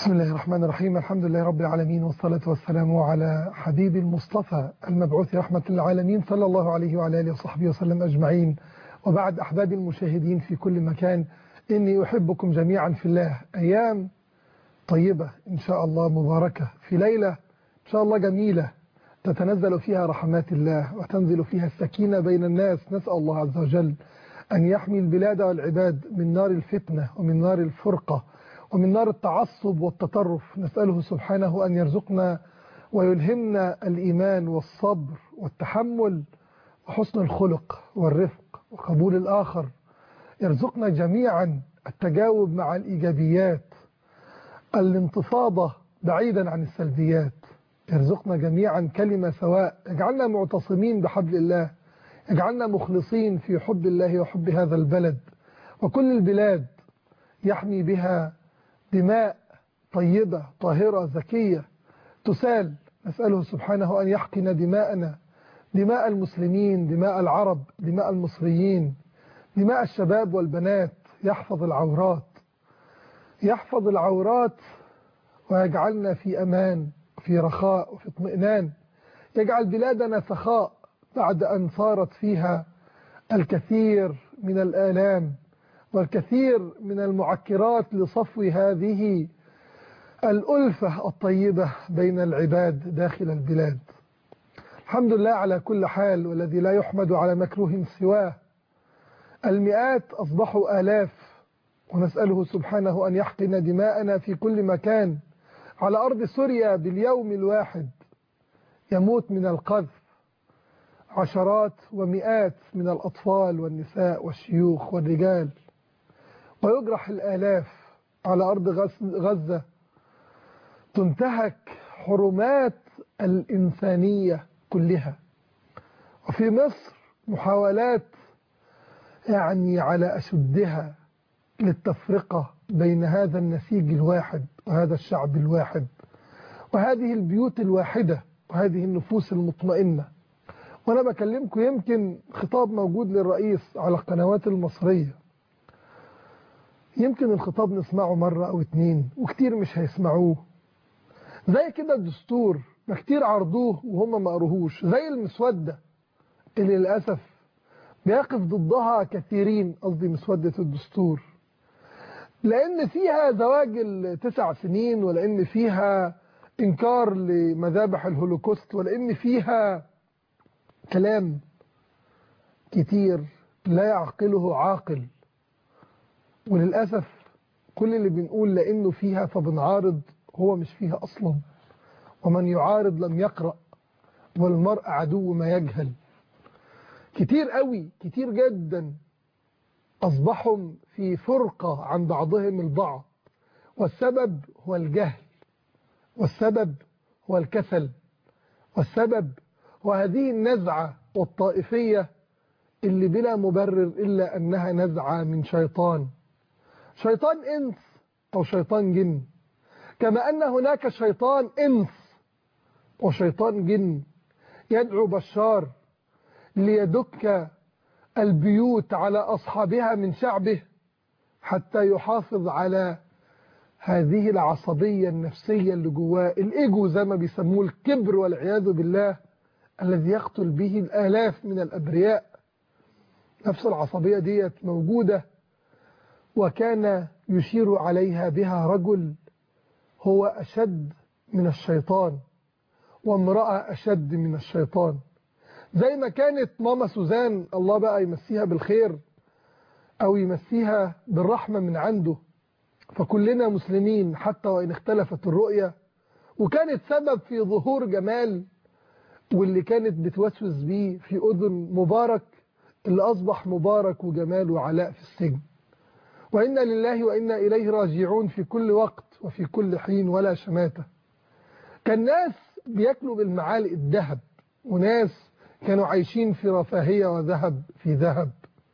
بسم الله الرحمن الرحيم الحمد لله رب العالمين والصلاة والسلام على حبيب المصطفى المبعوث رحمة العالمين صلى الله عليه وعلى آله وصحبه وسلم أجمعين وبعد أحباب المشاهدين في كل مكان إني أحبكم جميعا في الله أيام طيبة إن شاء الله مباركة في ليلة إن شاء الله جميلة تتنزل فيها رحمات الله وتنزل فيها السكينة بين الناس نسأل الله عز وجل أن يحمي البلاد والعباد من نار الفتنة ومن نار الفرقة ومن نار التعصب والتطرف نسأله سبحانه أن يرزقنا ويلهمنا الإيمان والصبر والتحمل وحسن الخلق والرفق وقبول الآخر يرزقنا جميعا التجاوب مع الإيجابيات الانتفاضة بعيدا عن السلبيات يرزقنا جميعا كلمة سواء يجعلنا معتصمين بحبل الله يجعلنا مخلصين في حب الله وحب هذا البلد وكل البلاد يحمي بها دماء طيبة طاهرة زكية تسال نسأله سبحانه أن يحقن دماءنا دماء المسلمين دماء العرب دماء المصريين دماء الشباب والبنات يحفظ العورات يحفظ العورات ويجعلنا في أمان في رخاء وفي اطمئنان يجعل بلادنا سخاء بعد أن صارت فيها الكثير من الآلام والكثير من المعكرات لصفو هذه الألفة الطيبة بين العباد داخل البلاد الحمد لله على كل حال والذي لا يحمد على مكروه سواه المئات أصبحوا آلاف ونسأله سبحانه أن يحقن دماءنا في كل مكان على أرض سوريا باليوم الواحد يموت من القذف عشرات ومئات من الأطفال والنساء والشيوخ والرجال ويجرح الآلاف على أرض غزة تنتهك حرمات الإنسانية كلها وفي مصر محاولات يعني على أشدها للتفرقة بين هذا النسيج الواحد وهذا الشعب الواحد وهذه البيوت الواحدة وهذه النفوس المطمئنة وأنا بكلمكم يمكن خطاب موجود للرئيس على القنوات المصرية يمكن الخطاب نسمعه مرة أو اتنين وكتير مش هيسمعوه زي كده الدستور ما كتير عرضوه وهم ما قروهوش زي المسودة اللي للأسف بيقف ضدها كثيرين قصدي مسودة الدستور لأن فيها زواج التسع سنين ولأن فيها إنكار لمذابح الهولوكوست ولأن فيها كلام كتير لا يعقله عاقل وللأسف كل اللي بنقول لأنه فيها فبنعارض هو مش فيها أصلا ومن يعارض لم يقرأ والمرء عدو ما يجهل كتير قوي كتير جدا أصبحوا في فرقة عن بعضهم البعض والسبب هو الجهل والسبب هو الكسل والسبب هو هذه النزعة والطائفية اللي بلا مبرر إلا أنها نزعة من شيطان شيطان إنس أو شيطان جن كما أن هناك شيطان إنس وشيطان جن يدعو بشار ليدك البيوت على أصحابها من شعبه حتى يحافظ على هذه العصبية النفسية اللي جواه الإيجو زي ما بيسموه الكبر والعياذ بالله الذي يقتل به الآلاف من الأبرياء نفس العصبية ديت موجودة وكان يشير عليها بها رجل هو أشد من الشيطان وامرأة أشد من الشيطان زي ما كانت ماما سوزان الله بقى يمسيها بالخير أو يمسيها بالرحمة من عنده فكلنا مسلمين حتى وإن اختلفت الرؤية وكانت سبب في ظهور جمال واللي كانت بتوسوس بيه في أذن مبارك اللي أصبح مبارك وجمال وعلاء في السجن وإنا لله وإنا إليه راجعون في كل وقت وفي كل حين ولا شماتة كان ناس بياكلوا بالمعالق الذهب وناس كانوا عايشين في رفاهية وذهب في ذهب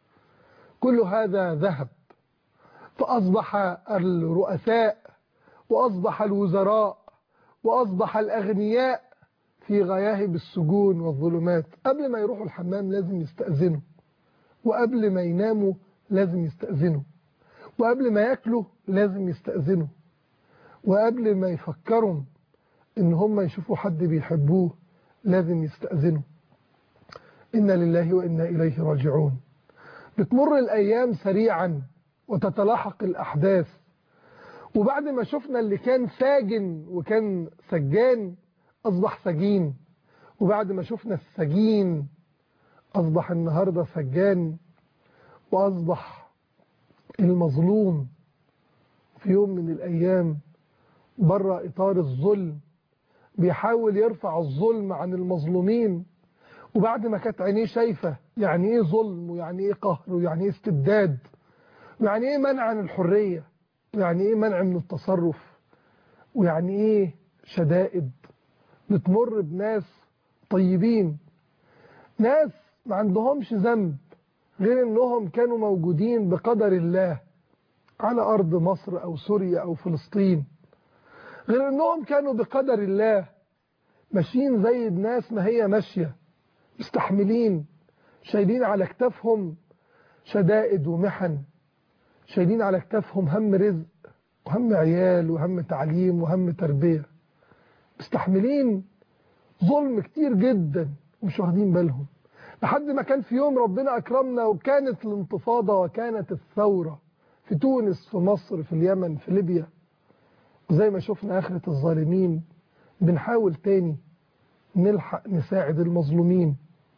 كل هذا ذهب فأصبح الرؤساء وأصبح الوزراء وأصبح الأغنياء في غياهب السجون والظلمات قبل ما يروحوا الحمام لازم يستأذنوا وقبل ما يناموا لازم يستأذنوا وقبل ما ياكلوا لازم يستأذنوا وقبل ما يفكروا ان هم يشوفوا حد بيحبوه لازم يستأذنوا إنا لله وإنا إليه راجعون بتمر الأيام سريعا وتتلاحق الأحداث وبعد ما شفنا اللي كان ساجن وكان سجان أصبح سجين وبعد ما شفنا السجين أصبح النهاردة سجان وأصبح المظلوم في يوم من الأيام بره إطار الظلم بيحاول يرفع الظلم عن المظلومين وبعد ما كانت عينيه شايفة يعني ايه ظلم ويعني ايه قهر ويعني ايه استبداد ويعني ايه منع عن الحرية ويعني ايه منع من التصرف ويعني ايه شدائد بتمر بناس طيبين ناس ما عندهمش ذنب غير انهم كانوا موجودين بقدر الله على ارض مصر او سوريا او فلسطين غير انهم كانوا بقدر الله ماشيين زي الناس ما هي ماشيه مستحملين شايلين على كتافهم شدائد ومحن شايلين على كتافهم هم رزق وهم عيال وهم تعليم وهم تربية مستحملين ظلم كتير جدا ومش واخدين بالهم لحد ما كان في يوم ربنا أكرمنا وكانت الانتفاضة وكانت الثورة في تونس في مصر في اليمن في ليبيا زي ما شفنا آخرة الظالمين بنحاول تاني نلحق نساعد المظلومين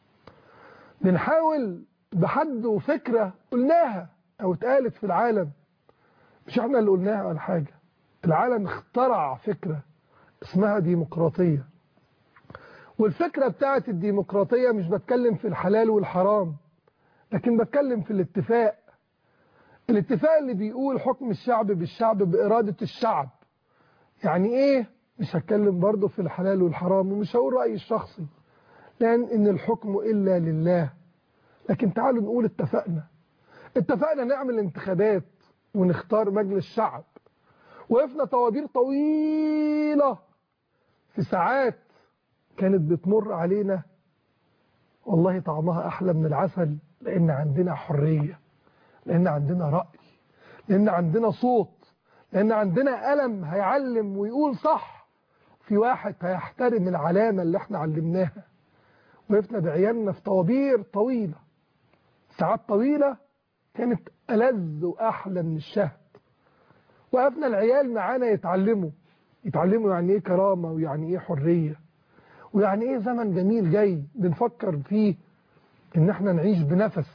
بنحاول بحد وفكرة قلناها أو اتقالت في العالم مش احنا اللي قلناها ولا حاجة العالم اخترع فكرة اسمها ديمقراطية والفكرة بتاعت الديمقراطية مش بتكلم في الحلال والحرام لكن بتكلم في الاتفاق الاتفاق اللي بيقول حكم الشعب بالشعب بإرادة الشعب يعني ايه مش هتكلم برضه في الحلال والحرام ومش هقول رأيي الشخصي لأن إن الحكم إلا لله لكن تعالوا نقول اتفقنا اتفقنا نعمل انتخابات ونختار مجلس شعب وقفنا طوابير طويلة في ساعات كانت بتمر علينا والله طعمها أحلى من العسل لأن عندنا حرية لأن عندنا رأي لأن عندنا صوت لأن عندنا قلم هيعلم ويقول صح في واحد هيحترم العلامة اللي احنا علمناها وقفنا بعيالنا في طوابير طويلة ساعات طويلة كانت ألذ وأحلى من الشهد وقفنا العيال معانا يتعلموا يتعلموا يعني ايه كرامة ويعني ايه حرية ويعني ايه زمن جميل جاي بنفكر فيه ان احنا نعيش بنفس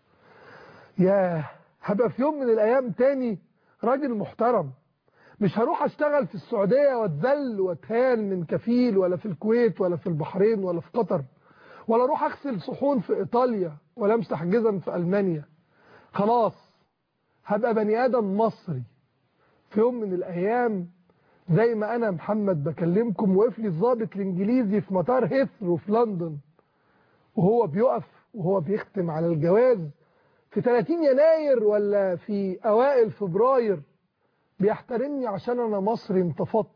يا هبقى في يوم من الايام تاني راجل محترم مش هروح اشتغل في السعودية واتذل واتهان من كفيل ولا في الكويت ولا في البحرين ولا في قطر ولا اروح اغسل صحون في ايطاليا ولا امسح جزم في المانيا خلاص هبقى بني ادم مصري في يوم من الايام زي ما انا محمد بكلمكم وقف لي الضابط الانجليزي في مطار هيثرو في لندن وهو بيقف وهو بيختم على الجواز في 30 يناير ولا في اوائل فبراير بيحترمني عشان انا مصري انتفضت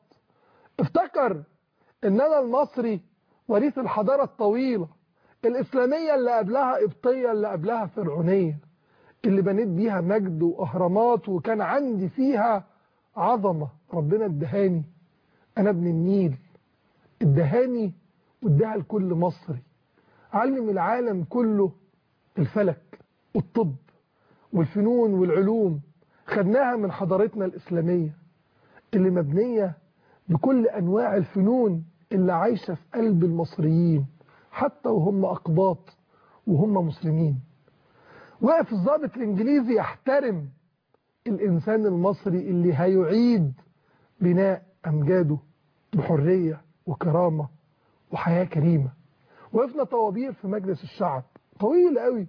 افتكر ان انا المصري وريث الحضارة الطويلة الاسلامية اللي قبلها قبطية اللي قبلها فرعونية اللي بنيت بيها مجد واهرامات وكان عندي فيها عظمة ربنا ادهاني انا ابن النيل ادهاني واداها لكل مصري علم العالم كله الفلك والطب والفنون والعلوم خدناها من حضارتنا الإسلامية اللي مبنية بكل أنواع الفنون اللي عايشة في قلب المصريين حتى وهم أقباط وهم مسلمين وقف الضابط الإنجليزي يحترم الإنسان المصري اللي هيعيد بناء أمجاده بحرية وكرامة وحياة كريمة وقفنا طوابير في مجلس الشعب طويل قوي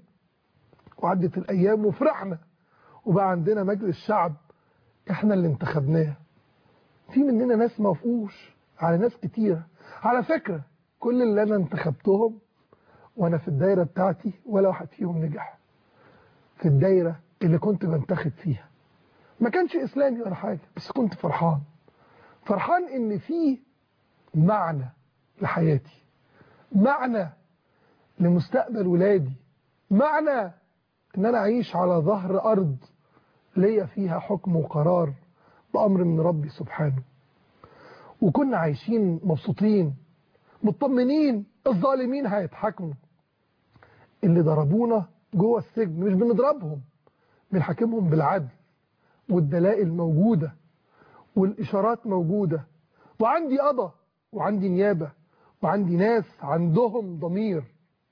وعدت الأيام وفرحنا وبقى عندنا مجلس شعب احنا اللي انتخبناه في مننا ناس مفقوش على ناس كتيرة على فكرة كل اللي انا انتخبتهم وانا في الدايرة بتاعتي ولا واحد فيهم نجح في الدايرة اللي كنت بنتخب فيها ما كانش اسلامي ولا حاجة بس كنت فرحان فرحان ان في معنى لحياتي معنى لمستقبل ولادي معنى ان انا اعيش على ظهر ارض ليا فيها حكم وقرار بامر من ربي سبحانه وكنا عايشين مبسوطين مطمنين الظالمين هيتحاكموا اللي ضربونا جوه السجن مش بنضربهم بنحاكمهم بالعدل والدلائل موجودة والإشارات موجودة وعندي قضى وعندي نيابة وعندي ناس عندهم ضمير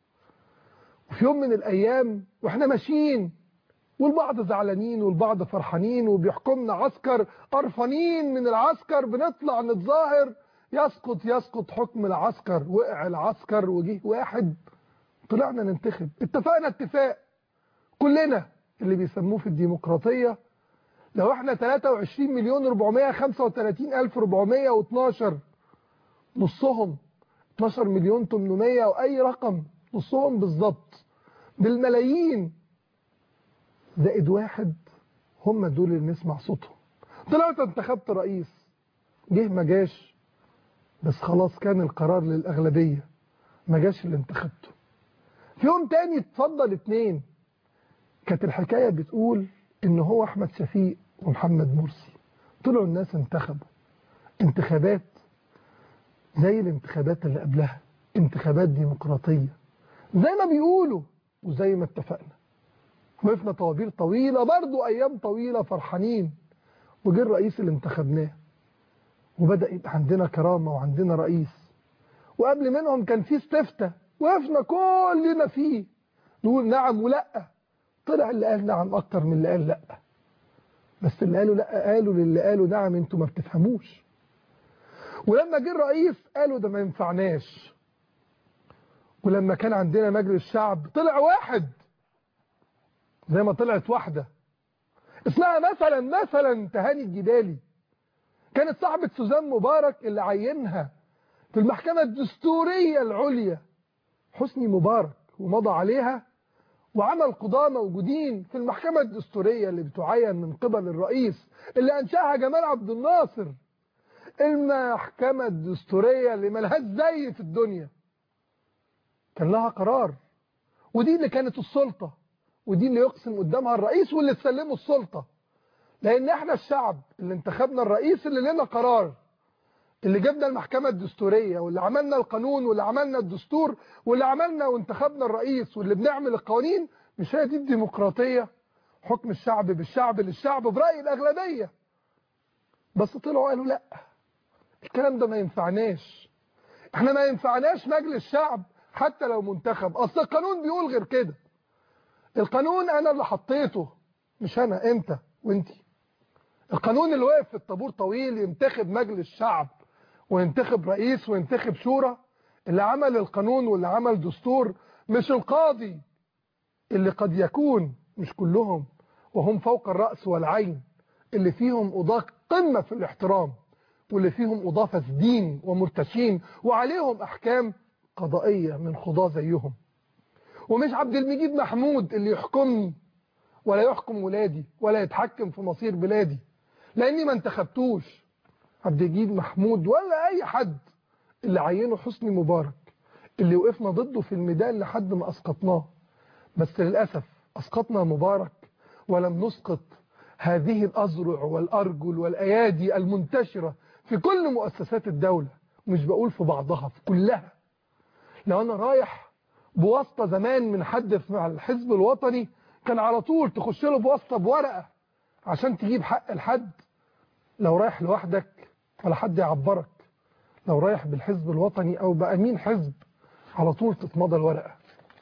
وفي يوم من الأيام وإحنا ماشيين والبعض زعلانين والبعض فرحانين وبيحكمنا عسكر قرفانين من العسكر بنطلع نتظاهر يسقط يسقط حكم العسكر وقع العسكر وجه واحد طلعنا ننتخب اتفقنا اتفاق كلنا اللي بيسموه في الديمقراطية لو احنا 23 مليون 435 الف 412 نصهم 12 مليون 800 او اي رقم نصهم بالظبط بالملايين زائد واحد هم دول اللي نسمع صوتهم طلعت انتخبت رئيس جه ما جاش بس خلاص كان القرار للأغلبية ما جاش اللي انتخبته في يوم تاني اتفضل اتنين كانت الحكاية بتقول ان هو احمد شفيق ومحمد مرسي طلعوا الناس انتخبوا انتخابات زي الانتخابات اللي قبلها انتخابات ديمقراطية زي ما بيقولوا وزي ما اتفقنا وقفنا طوابير طويلة برضو أيام طويلة فرحانين وجه الرئيس اللي انتخبناه وبدأ يبقى عندنا كرامة وعندنا رئيس وقبل منهم كان في استفتاء وقفنا كلنا فيه نقول نعم ولا طلع اللي قال نعم أكتر من اللي قال لا بس اللي قالوا لا قالوا للي قالوا نعم انتوا ما بتفهموش ولما جه الرئيس قالوا ده ما ينفعناش ولما كان عندنا مجلس شعب طلع واحد زي ما طلعت واحدة اسمها مثلا مثلا تهاني الجبالي كانت صاحبة سوزان مبارك اللي عينها في المحكمة الدستورية العليا حسني مبارك ومضى عليها وعمل قضاة موجودين في المحكمة الدستورية اللي بتعين من قبل الرئيس اللي أنشأها جمال عبد الناصر المحكمة الدستورية اللي ملهاش زي في الدنيا كان لها قرار ودي اللي كانت السلطة ودي اللي يقسم قدامها الرئيس واللي تسلمه السلطة لأن احنا الشعب اللي انتخبنا الرئيس اللي لنا قرار اللي جبنا المحكمة الدستورية واللي عملنا القانون واللي عملنا الدستور واللي عملنا وانتخبنا الرئيس واللي بنعمل القوانين مش هي دي الديمقراطية حكم الشعب بالشعب للشعب برأي الأغلبية بس طلعوا قالوا لا الكلام ده ما ينفعناش احنا ما ينفعناش مجلس شعب حتى لو منتخب اصل القانون بيقول غير كده القانون انا اللي حطيته مش انا انت وانتي القانون اللي واقف في الطابور طويل ينتخب مجلس شعب وينتخب رئيس وينتخب شورى اللي عمل القانون واللي عمل دستور مش القاضي اللي قد يكون مش كلهم وهم فوق الرأس والعين اللي فيهم قضاة قمة في الاحترام واللي فيهم قضاة فاسدين ومرتشين وعليهم أحكام قضائية من قضاة زيهم ومش عبد المجيد محمود اللي يحكمني ولا يحكم ولادي ولا يتحكم في مصير بلادي لاني ما انتخبتوش عبد المجيد محمود ولا اي حد اللي عينه حسني مبارك اللي وقفنا ضده في الميدان لحد ما اسقطناه بس للاسف اسقطنا مبارك ولم نسقط هذه الاذرع والارجل والايادي المنتشره في كل مؤسسات الدوله مش بقول في بعضها في كلها لو انا رايح بواسطه زمان من حد في الحزب الوطني كان على طول تخش له بواسطه بورقه عشان تجيب حق الحد لو رايح لوحدك ولا حد يعبرك لو رايح بالحزب الوطني او بامين حزب على طول تتمضى الورقه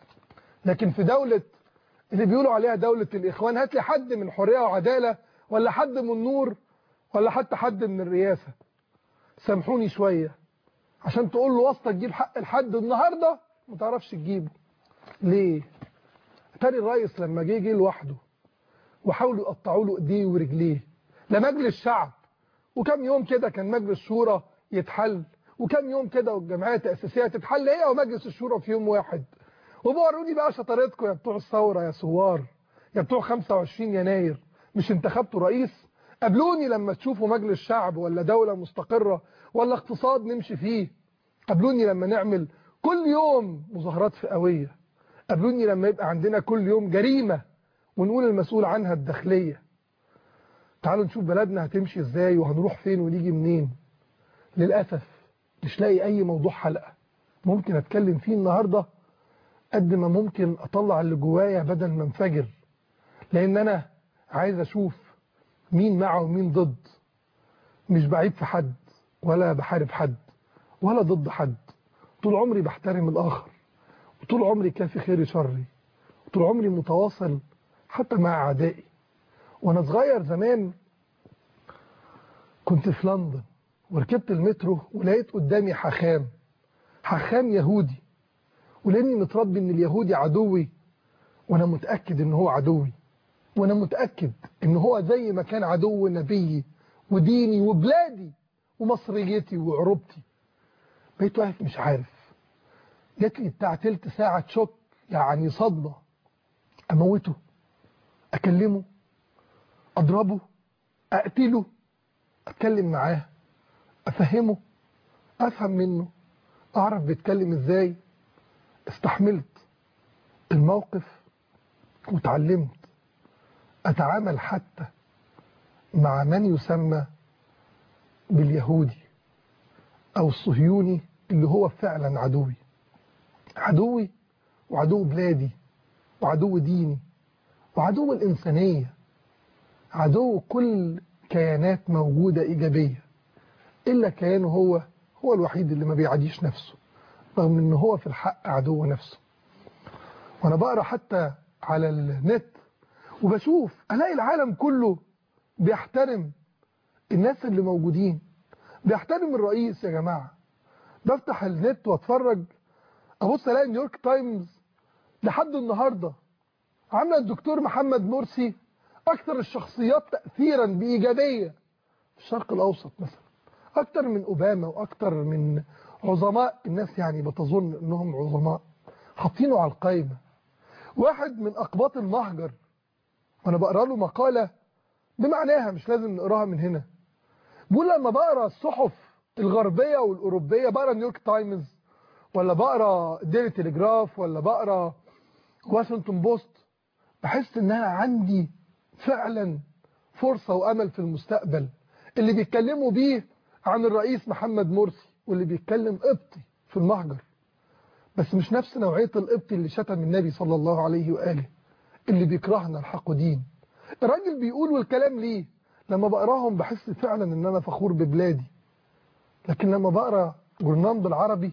لكن في دوله اللي بيقولوا عليها دوله الاخوان هات لي حد من حريه وعداله ولا حد من نور ولا حتى حد من الرئاسه سامحوني شويه عشان تقول له واسطه تجيب حق الحد النهارده ما تعرفش تجيبه ليه تاني الرئيس لما جه جه لوحده وحاولوا يقطعوا له ايديه ورجليه لا مجلس شعب وكم يوم كده كان مجلس شورى يتحل وكم يوم كده والجمعيه التاسيسيه تتحل هي ومجلس الشورى في يوم واحد وبوروني بقى شطارتكم يا بتوع الثوره يا ثوار يا بتوع 25 يناير مش انتخبتوا رئيس قابلوني لما تشوفوا مجلس شعب ولا دوله مستقره ولا اقتصاد نمشي فيه قابلوني لما نعمل كل يوم مظاهرات فئويه قابلوني لما يبقى عندنا كل يوم جريمة ونقول المسؤول عنها الداخلية تعالوا نشوف بلدنا هتمشي ازاي وهنروح فين ونيجي منين للأسف مش لاقي أي موضوع حلقة ممكن أتكلم فيه النهاردة قد ما ممكن أطلع اللي جوايا بدل ما انفجر لأن أنا عايز أشوف مين معه ومين ضد مش بعيب في حد ولا بحارب حد ولا ضد حد طول عمري بحترم الآخر وطول عمري كافي خيري شري وطول عمري متواصل حتى مع أعدائي وأنا صغير زمان كنت في لندن وركبت المترو ولقيت قدامي حخام حخام يهودي ولاني متربي ان اليهودي عدوي وانا متاكد ان هو عدوي وانا متاكد ان هو زي ما كان عدو نبيي وديني وبلادي ومصريتي وعروبتي بقيت واقف مش عارف جات لي بتاع تلت ساعه شوك يعني صدمه اموته اكلمه اضربه اقتله اتكلم معاه افهمه افهم منه اعرف بيتكلم ازاي استحملت الموقف وتعلمت اتعامل حتى مع من يسمى باليهودي او الصهيوني اللي هو فعلا عدوي عدوي وعدو بلادي وعدو ديني وعدو الإنسانية عدو كل كيانات موجودة إيجابية إلا كيانه هو هو الوحيد اللي ما بيعاديش نفسه رغم إن هو في الحق عدو نفسه وأنا بقرأ حتى على النت وبشوف ألاقي العالم كله بيحترم الناس اللي موجودين بيحترم الرئيس يا جماعة بفتح النت واتفرج ابص الاقي نيويورك تايمز لحد النهارده عامله الدكتور محمد مرسي اكثر الشخصيات تاثيرا بايجابيه في الشرق الاوسط مثلا اكثر من اوباما واكثر من عظماء الناس يعني بتظن انهم عظماء حاطينه على القائمه واحد من اقباط المهجر وانا بقرا له مقاله بمعناها مش لازم نقراها من هنا بيقول لما بقرا الصحف الغربيه والاوروبيه بقرا نيويورك تايمز ولا بقرا ديلي تليجراف ولا بقرا واشنطن بوست بحس ان انا عندي فعلا فرصة وامل في المستقبل اللي بيتكلموا بيه عن الرئيس محمد مرسي واللي بيتكلم قبطي في المهجر بس مش نفس نوعية القبطي اللي شتم النبي صلى الله عليه وآله اللي بيكرهنا الحق دين الراجل بيقول والكلام ليه لما بقراهم بحس فعلا ان انا فخور ببلادي لكن لما بقرا جورنان بالعربي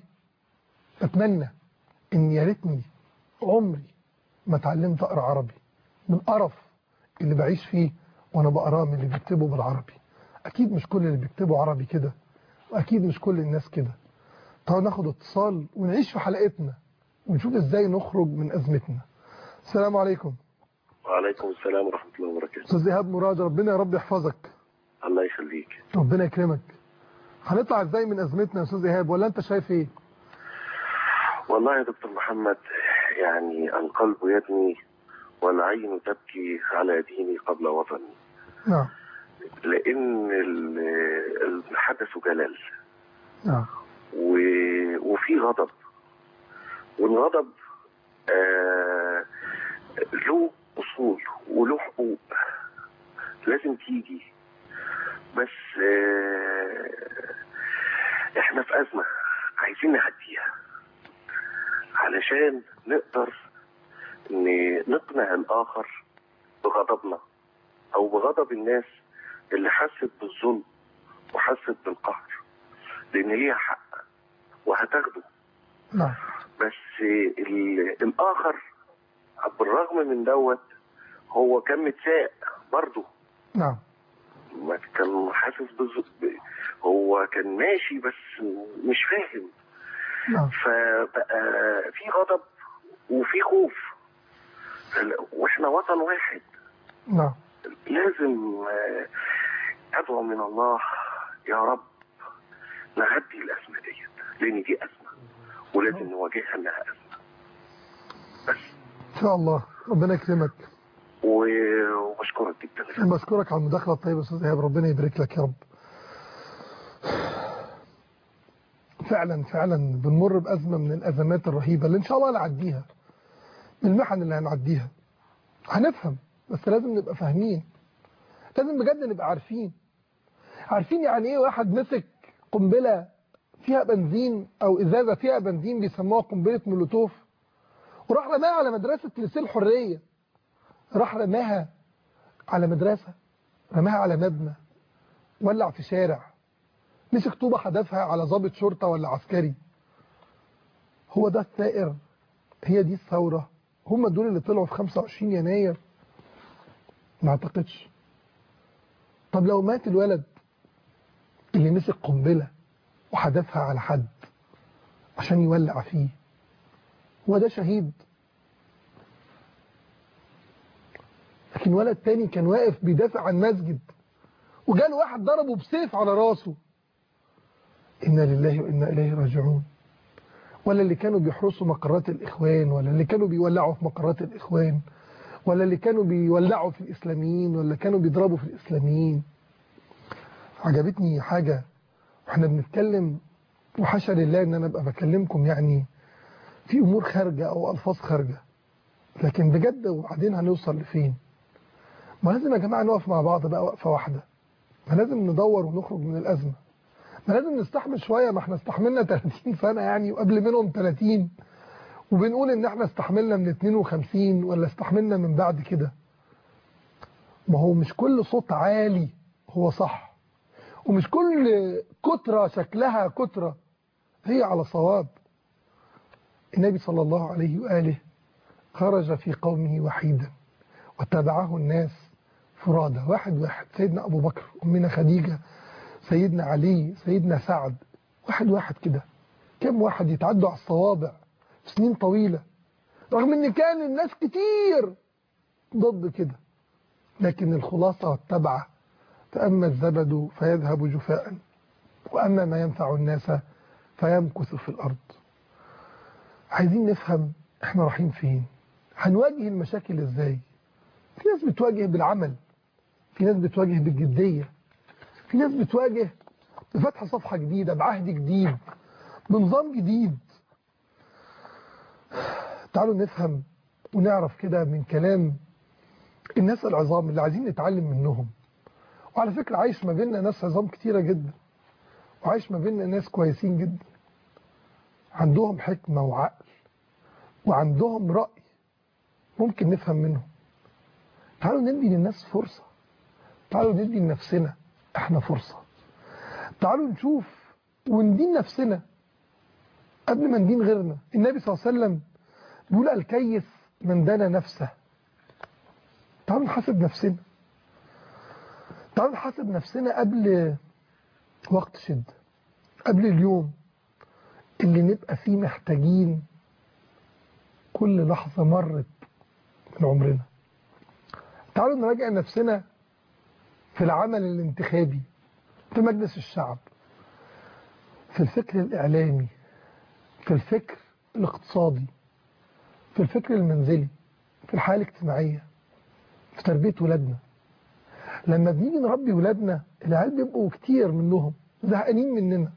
اتمنى ان يا ريتني عمري ما اتعلمت اقرا عربي من قرف اللي بعيش فيه وانا بقراه من اللي بيكتبوا بالعربي اكيد مش كل اللي بيكتبوا عربي كده واكيد مش كل الناس كده تعالوا ناخد اتصال ونعيش في حلقتنا ونشوف ازاي نخرج من ازمتنا السلام عليكم وعليكم السلام ورحمة الله وبركاته استاذ ايهاب مراد ربنا يا رب يحفظك الله يخليك ربنا يكرمك هنطلع ازاي من ازمتنا يا استاذ ايهاب ولا انت شايف ايه والله يا دكتور محمد يعني القلب يدمي والعين تبكي على ديني قبل وطني نعم لأن ال- الحدث جلل نعم و- وفي غضب والغضب آه له أصول وله حقوق لازم تيجي بس آه احنا في أزمة عايزين نعديها علشان نقدر ن- نقنع الآخر بغضبنا أو بغضب الناس اللي حست بالظلم وحست بالقهر لأن ليها حق وهتاخده نعم بس ال- الآخر بالرغم من دوت هو كان متساق برضه نعم ما كان حاسس بالظلم هو كان ماشي بس مش فاهم نعم فبقى في غضب وفي خوف واحنا وطن واحد نعم لازم آه، ادعو من الله يا رب نعدي الازمه ديت لان دي ازمه ولازم نواجهها انها ازمه بس ان شاء الله ربنا يكرمك و- وبشكرك جدا بشكرك على المداخله الطيبه يا استاذ ايهاب ربنا يبارك لك يا رب فعلا فعلا بنمر بازمه من الازمات الرهيبه اللي ان شاء الله نعديها من المحن اللي هنعديها هنفهم بس لازم نبقى فاهمين لازم بجد نبقى عارفين عارفين يعني ايه واحد مسك قنبلة فيها بنزين أو إزازة فيها بنزين بيسموها قنبلة مولوتوف وراح رماها على مدرسة لسيه الحرية راح رماها على مدرسة رماها على مبنى ولع في شارع مسك طوبة حدفها على ضابط شرطة ولا عسكري هو ده الثائر هي دي الثورة هم دول اللي طلعوا في 25 يناير ما اعتقدش طب لو مات الولد اللي مسك قنبلة وحدفها على حد عشان يولع فيه هو ده شهيد لكن ولد تاني كان واقف بيدافع عن مسجد وجاله واحد ضربه بسيف على راسه إنا لله وإنا إليه راجعون ولا اللي كانوا بيحرسوا مقرات الإخوان ولا اللي كانوا بيولعوا في مقرات الإخوان ولا اللي كانوا بيولعوا في الإسلاميين ولا كانوا بيضربوا في الإسلاميين عجبتني حاجة واحنا بنتكلم وحاشا لله ان انا ابقى بكلمكم يعني في امور خارجة او الفاظ خارجة لكن بجد وبعدين هنوصل لفين ما لازم يا جماعة نقف مع بعض بقى وقفة واحدة ما لازم ندور ونخرج من الأزمة ما لازم نستحمل شوية ما احنا استحملنا 30 سنة يعني وقبل منهم 30 وبنقول ان احنا استحملنا من 52 ولا استحملنا من بعد كده ما هو مش كل صوت عالي هو صح ومش كل كترة شكلها كترة هي على صواب النبي صلى الله عليه وآله خرج في قومه وحيدا وتبعه الناس فرادى واحد واحد سيدنا أبو بكر أمنا خديجة سيدنا علي سيدنا سعد واحد واحد كده كم واحد يتعدوا على الصوابع في سنين طويلة رغم ان كان الناس كتير ضد كده لكن الخلاصة والتبعة فأما الزبد فيذهب جفاء وأما ما ينفع الناس فيمكث في الأرض عايزين نفهم احنا رايحين فين هنواجه المشاكل ازاي في ناس بتواجه بالعمل في ناس بتواجه بالجدية في ناس بتواجه بفتح صفحة جديدة بعهد جديد بنظام جديد تعالوا نفهم ونعرف كده من كلام الناس العظام اللي عايزين نتعلم منهم وعلى فكرة عايش ما بيننا ناس عظام كتيرة جدا وعايش ما بيننا ناس كويسين جدا عندهم حكمة وعقل وعندهم رأي ممكن نفهم منهم تعالوا ندي للناس فرصة تعالوا ندي لنفسنا احنا فرصة تعالوا نشوف وندين نفسنا قبل ما ندين غيرنا النبي صلى الله عليه وسلم بيقول الكيس من دان نفسه تعالوا نحاسب نفسنا تعالوا نحاسب نفسنا قبل وقت شدة قبل اليوم اللي نبقى فيه محتاجين كل لحظة مرت من عمرنا تعالوا نراجع نفسنا في العمل الانتخابي في مجلس الشعب في الفكر الإعلامي في الفكر الاقتصادي في الفكر المنزلي في الحياة الاجتماعية في تربية ولادنا لما بنيجي نربي ولادنا العيال بيبقوا كتير منهم زهقانين مننا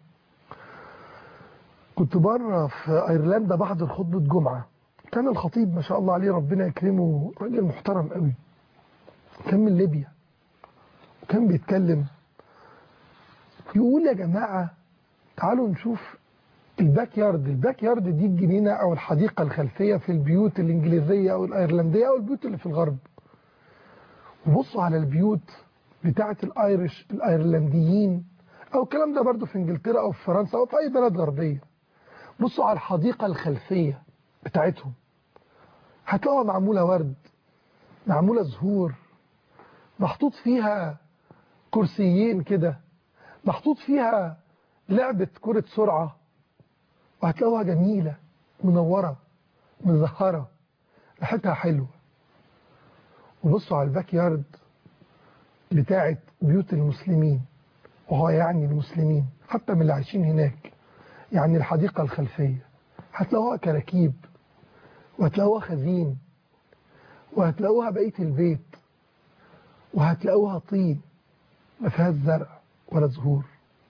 كنت بره في ايرلندا بحضر خطبة جمعة كان الخطيب ما شاء الله عليه ربنا يكرمه راجل محترم قوي كان من ليبيا وكان بيتكلم يقول يا جماعة تعالوا نشوف الباك يارد الباك يارد دي الجنينة أو الحديقة الخلفية في البيوت الإنجليزية أو الأيرلندية أو البيوت اللي في الغرب وبصوا على البيوت بتاعة الأيرش الأيرلنديين أو الكلام ده برضو في إنجلترا أو في فرنسا أو في أي بلد غربية بصوا على الحديقة الخلفية بتاعتهم هتلاقوها معمولة ورد معمولة زهور محطوط فيها كرسيين كده محطوط فيها لعبة كرة سرعة وهتلاقوها جميلة منورة مزهرة ريحتها حلوة وبصوا على الباك يارد بتاعت بيوت المسلمين وهو يعني المسلمين حتى من اللي عايشين هناك يعني الحديقة الخلفية هتلاقوها كراكيب وهتلاقوها خزين وهتلاقوها بقية البيت وهتلاقوها طين ما فيهاش زرع ولا زهور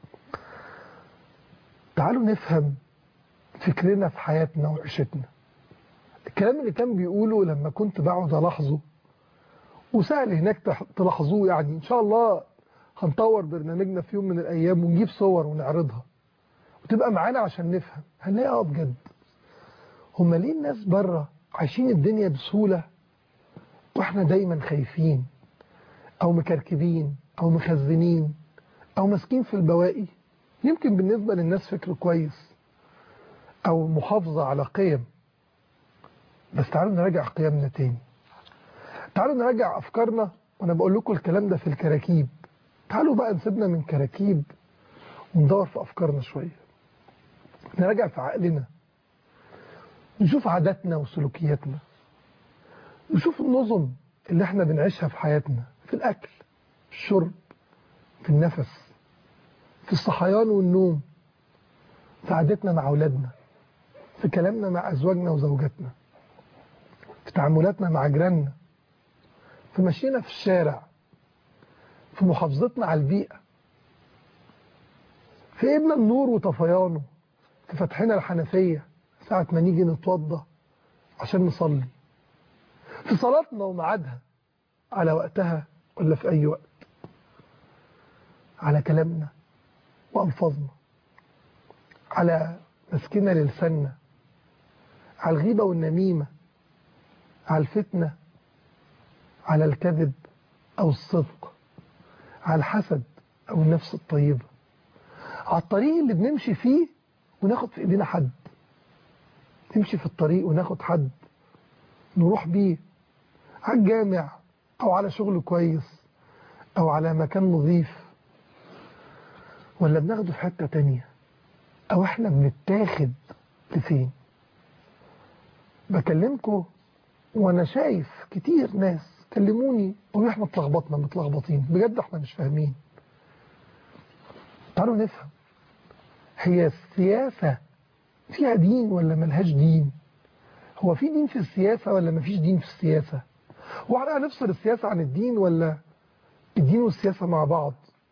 تعالوا نفهم فكرنا في حياتنا وعيشتنا الكلام اللي كان بيقوله لما كنت بقعد ألاحظه وسهل هناك تلاحظوه يعني إن شاء الله هنطور برنامجنا في يوم من الأيام ونجيب صور ونعرضها وتبقى معانا عشان نفهم هنلاقي اه بجد هما ليه الناس بره عايشين الدنيا بسهولة واحنا دايما خايفين او مكركبين او مخزنين او ماسكين في البواقي يمكن بالنسبة للناس فكر كويس او محافظة على قيم بس تعالوا نراجع قيمنا تاني تعالوا نراجع افكارنا وانا بقول لكم الكلام ده في الكراكيب تعالوا بقى نسيبنا من كراكيب وندور في افكارنا شوية نراجع في عقلنا نشوف عاداتنا وسلوكياتنا نشوف النظم اللي احنا بنعيشها في حياتنا في الأكل في الشرب في النفس في الصحيان والنوم في عادتنا مع أولادنا في كلامنا مع أزواجنا وزوجاتنا في تعاملاتنا مع جيراننا في مشينا في الشارع في محافظتنا على البيئة في ايدنا النور وطفيانه في فتحنا الحنفية ساعة ما نيجي نتوضى عشان نصلي في صلاتنا وميعادها على وقتها ولا في أي وقت على كلامنا وألفاظنا على مسكنا للسنة على الغيبة والنميمة على الفتنة على الكذب أو الصدق على الحسد أو النفس الطيبة على الطريق اللي بنمشي فيه وناخد في إيدينا حد نمشي في الطريق وناخد حد نروح بيه على الجامع أو على شغل كويس أو على مكان نظيف ولا بناخده في حتة تانية أو إحنا بنتاخد لفين بكلمكم وأنا شايف كتير ناس كلموني وإحنا إحنا اتلخبطنا متلخبطين بجد إحنا مش فاهمين تعالوا نفهم هي السياسة فيها دين ولا ملهاش دين هو في دين في السياسة ولا مفيش دين في السياسة وعلى هنفصل السياسة عن الدين ولا الدين والسياسة مع بعض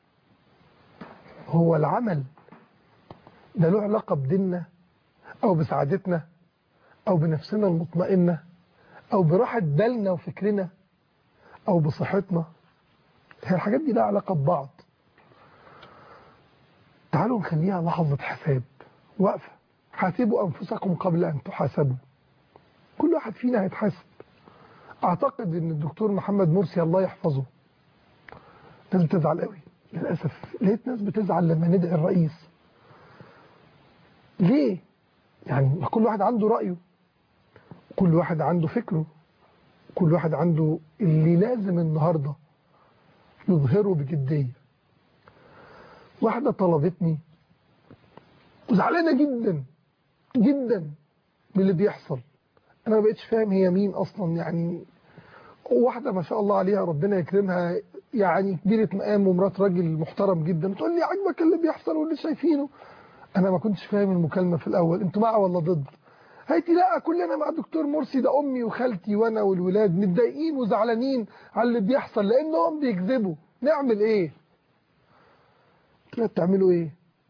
هو العمل ده له علاقة بديننا أو بسعادتنا أو بنفسنا المطمئنة أو براحة بالنا وفكرنا أو بصحتنا هي الحاجات دي لها علاقة ببعض تعالوا نخليها لحظة حساب وقفة حاسبوا أنفسكم قبل أن تحاسبوا كل واحد فينا هيتحاسب أعتقد أن الدكتور محمد مرسي الله يحفظه ناس بتزعل قوي للأسف لقيت ناس بتزعل لما ندعي الرئيس ليه؟ يعني كل واحد عنده رأيه كل واحد عنده فكره كل واحد عنده اللي لازم النهاردة يظهره بجدية واحدة طلبتني وزعلانة جدا جدا من اللي بيحصل انا ما بقتش فاهم هي مين اصلا يعني واحده ما شاء الله عليها ربنا يكرمها يعني كبيره مقام ومرات راجل محترم جدا تقول لي عاجبك اللي بيحصل واللي شايفينه انا ما كنتش فاهم المكالمه في الاول انتوا مع ولا ضد هيتي لا كلنا مع الدكتور مرسي ده امي وخالتي وانا والولاد متضايقين وزعلانين على اللي بيحصل لانهم بيكذبوا نعمل ايه كده بتعملوا ايه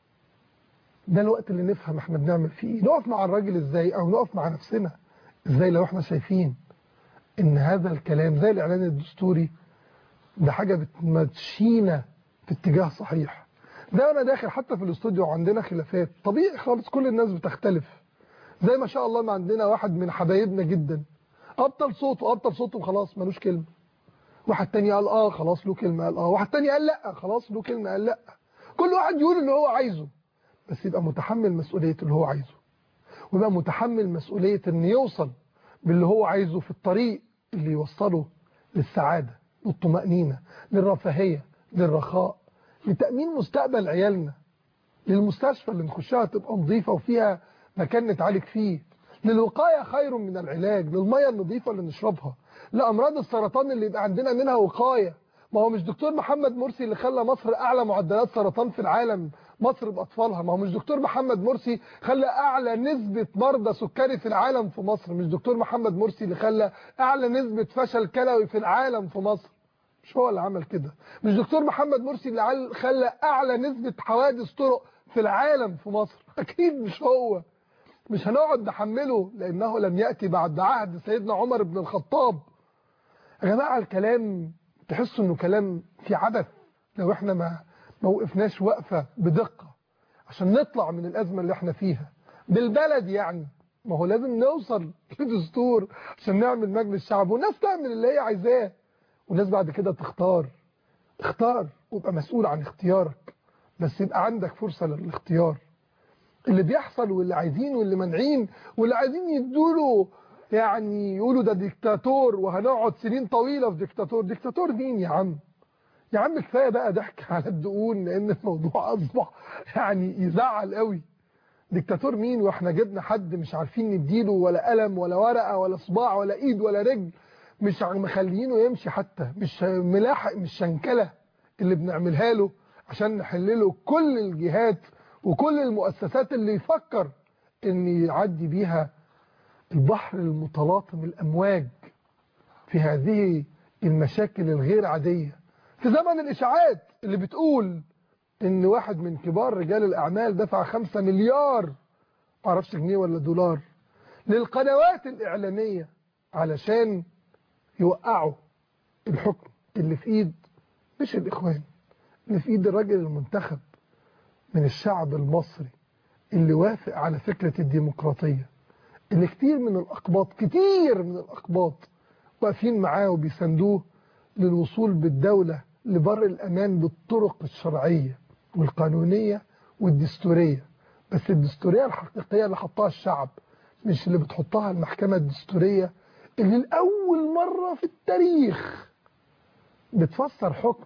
ده الوقت اللي نفهم احنا بنعمل فيه ايه نقف مع الراجل ازاي او نقف مع نفسنا ازاي لو احنا شايفين ان هذا الكلام زي الاعلان الدستوري ده حاجة بتمشينا في اتجاه صحيح ده انا داخل حتى في الاستوديو عندنا خلافات طبيعي خالص كل الناس بتختلف زي ما شاء الله ما عندنا واحد من حبايبنا جدا ابطل صوته ابطل صوته وخلاص ملوش كلمة واحد تاني قال اه خلاص له كلمة قال اه واحد تاني قال لا خلاص له كلمة قال لا كل واحد يقول اللي هو عايزه بس يبقى متحمل مسؤولية اللي هو عايزه ويبقى متحمل مسؤولية ان يوصل باللي هو عايزه في الطريق اللي يوصله للسعادة للطمأنينة للرفاهية للرخاء لتأمين مستقبل عيالنا للمستشفى اللي نخشها تبقى نظيفة وفيها مكان نتعالج فيه للوقاية خير من العلاج للمية النظيفة اللي نشربها لأمراض السرطان اللي يبقى عندنا منها وقاية ما هو مش دكتور محمد مرسي اللي خلى مصر أعلى معدلات سرطان في العالم مصر بأطفالها ما هو مش دكتور محمد مرسي خلى أعلى نسبة مرضى سكري في العالم في مصر مش دكتور محمد مرسي اللي خلى أعلى نسبة فشل كلوي في العالم في مصر مش هو اللي عمل كده مش دكتور محمد مرسي اللي خلى أعلى نسبة حوادث طرق في العالم في مصر أكيد مش هو مش هنقعد نحمله لأنه لم يأتي بعد عهد سيدنا عمر بن الخطاب يا جماعة الكلام تحسوا انه كلام في عبث لو احنا ما ما وقفناش وقفة بدقة عشان نطلع من الأزمة اللي احنا فيها بالبلد يعني ما هو لازم نوصل لدستور عشان نعمل مجلس شعب والناس تعمل اللي هي عايزاه والناس بعد كده تختار اختار وابقى مسؤول عن اختيارك بس يبقى عندك فرصة للاختيار اللي بيحصل واللي عايزين واللي مانعين واللي عايزين يدوله يعني يقولوا ده ديكتاتور وهنقعد سنين طويلة في ديكتاتور ديكتاتور مين يا عم يا عم كفايه بقى ضحك على الدقون لان الموضوع اصبح يعني يزعل قوي ديكتاتور مين واحنا جبنا حد مش عارفين نديله ولا قلم ولا ورقه ولا صباع ولا ايد ولا رجل مش مخلينه يمشي حتى مش ملاحق مش شنكله اللي بنعملها له عشان نحل له كل الجهات وكل المؤسسات اللي يفكر ان يعدي بيها البحر المتلاطم الامواج في هذه المشاكل الغير عاديه في زمن الإشاعات اللي بتقول إن واحد من كبار رجال الأعمال دفع خمسة مليار معرفش جنيه ولا دولار للقنوات الإعلامية علشان يوقعوا الحكم اللي في إيد مش الإخوان اللي في إيد الراجل المنتخب من الشعب المصري اللي وافق على فكرة الديمقراطية اللي كتير من الأقباط كتير من الأقباط واقفين معاه وبيساندوه للوصول بالدولة لبر الأمان بالطرق الشرعية والقانونية والدستورية بس الدستورية الحقيقية اللي حطها الشعب مش اللي بتحطها المحكمة الدستورية اللي لأول مرة في التاريخ بتفسر حكم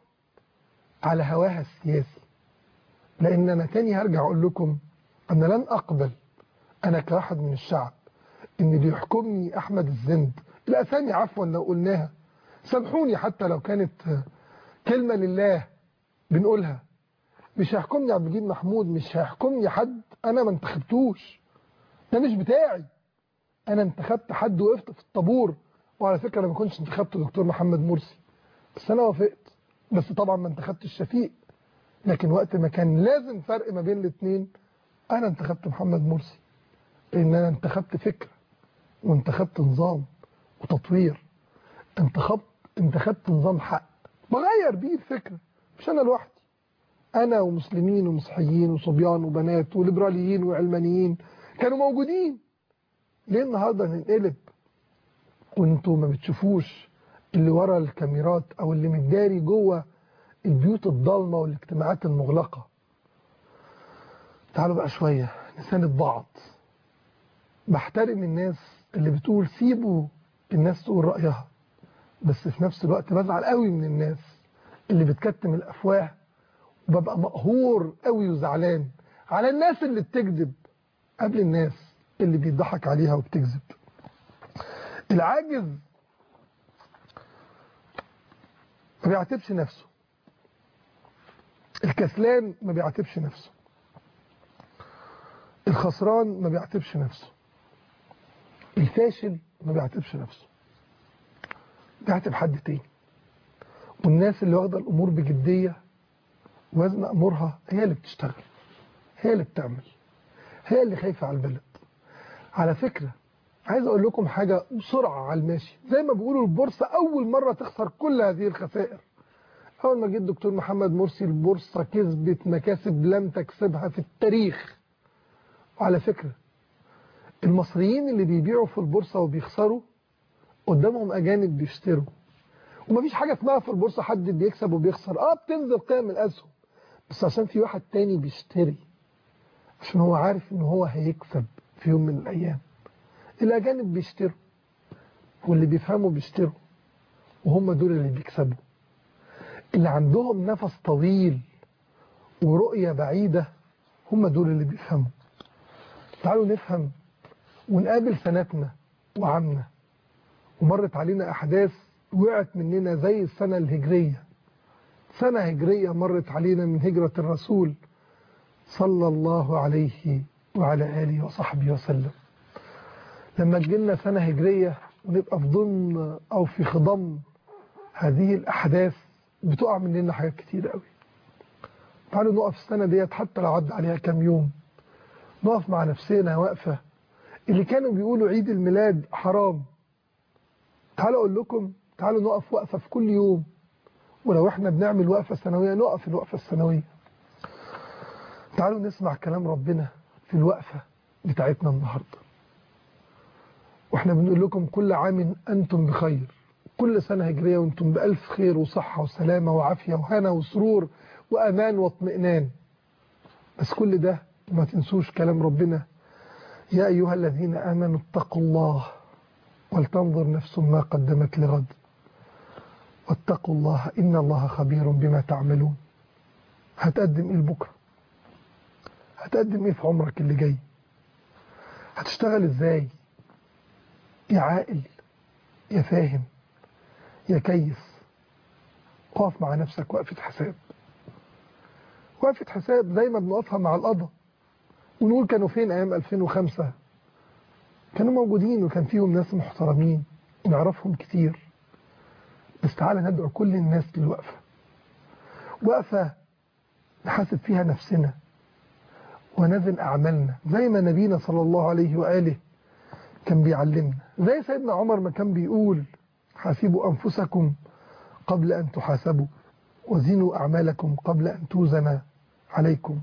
على هواها السياسي لأن أنا تاني هرجع أقول لكم أنا لن أقبل أنا كواحد من الشعب إن اللي يحكمني أحمد الزند الأسامي عفوا لو قلناها سامحوني حتى لو كانت كلمة لله بنقولها مش هيحكمني عبد المجيد محمود مش هيحكمني حد انا ما انتخبتوش ده مش بتاعي انا انتخبت حد وقفت في الطابور وعلى فكرة انا ما كنتش انتخبت دكتور محمد مرسي بس انا وافقت بس طبعا ما انتخبتش شفيق لكن وقت ما كان لازم فرق ما بين الاثنين انا انتخبت محمد مرسي لان انا انتخبت فكرة وانتخبت نظام وتطوير انتخبت انتخبت نظام حق بغير بيه الفكرة مش أنا لوحدي أنا ومسلمين ومسيحيين وصبيان وبنات وليبراليين وعلمانيين كانوا موجودين ليه النهاردة ننقلب وانتوا ما بتشوفوش اللي ورا الكاميرات أو اللي متداري جوه البيوت الضلمة والاجتماعات المغلقة تعالوا بقى شوية نساند بعض بحترم الناس اللي بتقول سيبوا الناس تقول رأيها بس في نفس الوقت بزعل قوي من الناس اللي بتكتم الافواه وببقى مقهور قوي وزعلان على الناس اللي بتكذب قبل الناس اللي بيضحك عليها وبتكذب العاجز ما بيعاتبش نفسه الكسلان ما بيعاتبش نفسه الخسران ما بيعاتبش نفسه الفاشل ما بيعاتبش نفسه بيعاتب حد تاني والناس اللي واخده الامور بجديه وزن امورها هي اللي بتشتغل هي اللي بتعمل هي اللي خايفه على البلد على فكره عايز اقول لكم حاجه بسرعه على الماشي زي ما بيقولوا البورصه اول مره تخسر كل هذه الخسائر اول ما جه الدكتور محمد مرسي البورصه كسبت مكاسب لم تكسبها في التاريخ وعلى فكره المصريين اللي بيبيعوا في البورصه وبيخسروا قدامهم اجانب بيشتروا ومفيش حاجه اسمها في البورصه حد بيكسب وبيخسر اه بتنزل قيم الاسهم بس عشان في واحد تاني بيشتري عشان هو عارف ان هو هيكسب في يوم من الايام الاجانب بيشتروا واللي بيفهموا بيشتروا وهم دول اللي بيكسبوا اللي عندهم نفس طويل ورؤية بعيدة هم دول اللي بيفهموا تعالوا نفهم ونقابل سنتنا وعمنا ومرت علينا أحداث وقعت مننا زي السنة الهجرية سنة هجرية مرت علينا من هجرة الرسول صلى الله عليه وعلى آله وصحبه وسلم لما تجيلنا سنة هجرية ونبقى في ضمن أو في خضم هذه الأحداث بتقع مننا حاجات كتير قوي تعالوا نقف السنة ديت حتى لو عدى عليها كام يوم نقف مع نفسنا واقفة اللي كانوا بيقولوا عيد الميلاد حرام تعالوا أقول لكم تعالوا نقف وقفة في كل يوم ولو احنا بنعمل وقفة سنوية نقف الوقفة السنوية تعالوا نسمع كلام ربنا في الوقفة بتاعتنا النهاردة واحنا بنقول لكم كل عام أنتم بخير كل سنة هجرية وانتم بألف خير وصحة وسلامة وعافية وهنا وسرور وأمان واطمئنان بس كل ده ما تنسوش كلام ربنا يا أيها الذين آمنوا اتقوا الله ولتنظر نفس ما قدمت لغد واتقوا الله إن الله خبير بما تعملون هتقدم إيه لبكرة هتقدم إيه في عمرك اللي جاي هتشتغل إزاي يا عاقل يا فاهم يا كيس اقف مع نفسك وقفة حساب وقفة حساب زي ما بنقفها مع القضاء ونقول كانوا فين أيام 2005 كانوا موجودين وكان فيهم ناس محترمين ونعرفهم كتير بس تعالى ندعو كل الناس للوقفة وقفة نحاسب فيها نفسنا ونزن أعمالنا زي ما نبينا صلى الله عليه وآله كان بيعلمنا زي سيدنا عمر ما كان بيقول حاسبوا أنفسكم قبل أن تحاسبوا وزنوا أعمالكم قبل أن توزن عليكم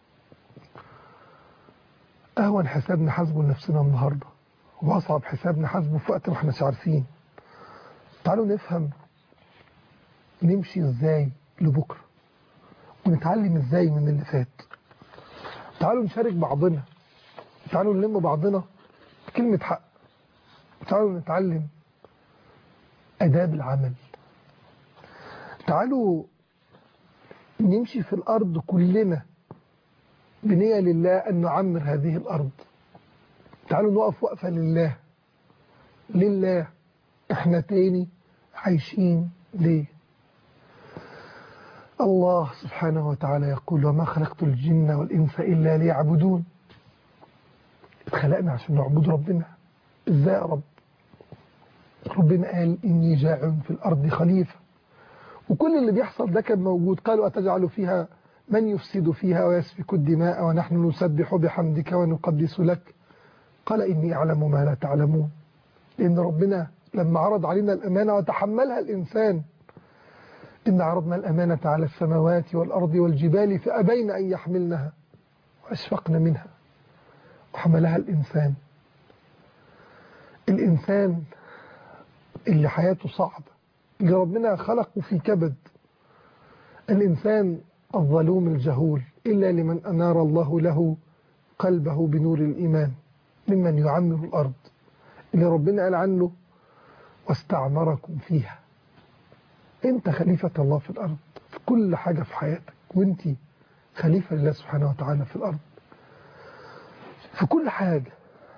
أهون حساب نحاسبه لنفسنا النهاردة وأصعب حساب نحاسبه في وقت ما احناش عارفين تعالوا نفهم نمشي ازاي لبكرة ونتعلم ازاي من اللي فات تعالوا نشارك بعضنا تعالوا نلم بعضنا كلمة حق تعالوا نتعلم أداب العمل تعالوا نمشي في الأرض كلنا بنية لله أن نعمر هذه الأرض تعالوا نقف وقفة لله لله احنا تاني عايشين ليه الله سبحانه وتعالى يقول وما خلقت الجن والإنس إلا ليعبدون اتخلقنا عشان نعبد ربنا ازاي يا رب ربنا قال إني جاع في الأرض خليفة وكل اللي بيحصل ده كان موجود قالوا أتجعل فيها من يفسد فيها ويسفك الدماء ونحن نسبح بحمدك ونقدس لك قال إني أعلم ما لا تعلمون لأن ربنا لما عرض علينا الأمانة وتحملها الإنسان إن عرضنا الأمانة على السماوات والأرض والجبال فأبين أن يحملنها وأشفقن منها وحملها الإنسان الإنسان اللي حياته صعبة اللي ربنا خلقه في كبد الإنسان الظلوم الجهول إلا لمن أنار الله له قلبه بنور الإيمان ممن يعمر الأرض اللي ربنا قال عنه واستعمركم فيها انت خليفة الله في الأرض في كل حاجة في حياتك وانت خليفة لله سبحانه وتعالى في الأرض في كل حاجة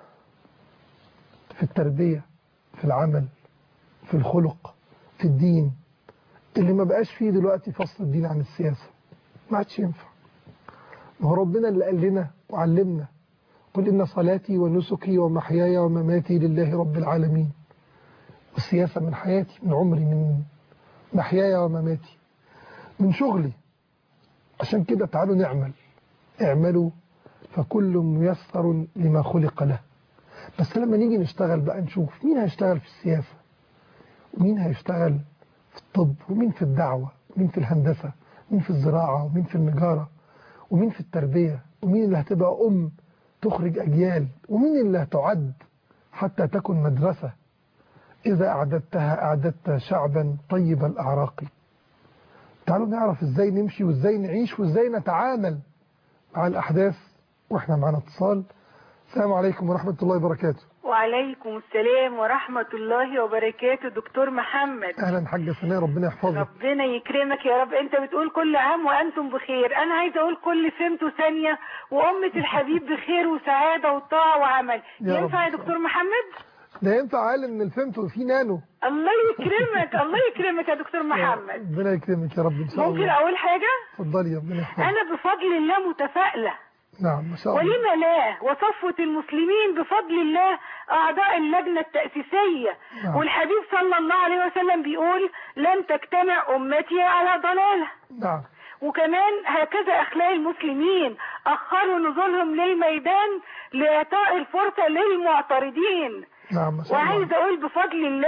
في التربية في العمل في الخلق في الدين اللي ما بقاش فيه دلوقتي فصل الدين عن السياسة ما عادش ينفع ما هو ربنا اللي قال لنا وعلمنا قل إن صلاتي ونسكي ومحياي ومماتي لله رب العالمين والسياسة من حياتي من عمري من محياي ومماتي من شغلي عشان كده تعالوا نعمل اعملوا فكل ميسر لما خلق له بس لما نيجي نشتغل بقى نشوف مين هيشتغل في السياسة ومين هيشتغل في الطب ومين في الدعوة ومين في الهندسة ومين في الزراعة ومين في النجارة ومين في التربية ومين اللي هتبقى أم تخرج أجيال ومين اللي هتعد حتى تكون مدرسة إذا أعددتها أعددت شعبا طيب الأعراق تعالوا نعرف إزاي نمشي وإزاي نعيش وإزاي نتعامل مع الأحداث وإحنا معنا اتصال السلام عليكم ورحمة الله وبركاته وعليكم السلام ورحمة الله وبركاته دكتور محمد أهلا حاجة سناء ربنا يحفظك ربنا يكرمك يا رب انت بتقول كل عام وانتم بخير انا عايزه اقول كل سنة وثانية وامة الحبيب بخير وسعادة وطاعة وعمل يا رب ينفع يا إن شاء دكتور محمد ده ينفع أقل من الفيمتو في نانو الله يكرمك الله يكرمك يا دكتور محمد ربنا يكرمك يا رب إن شاء ممكن الله اقول حاجة اتفضلي ربنا يحفظك انا بفضل الله متفائلة نعم ما شاء الله ولما لا وصفوة المسلمين بفضل الله أعضاء اللجنة التأسيسية نعم. والحبيب صلى الله عليه وسلم بيقول لن تجتمع أمتي على ضلالة نعم وكمان هكذا أخلاق المسلمين أخروا نزولهم للميدان لإعطاء الفرصة للمعترضين نعم ما شاء الله وعايز أقول بفضل الله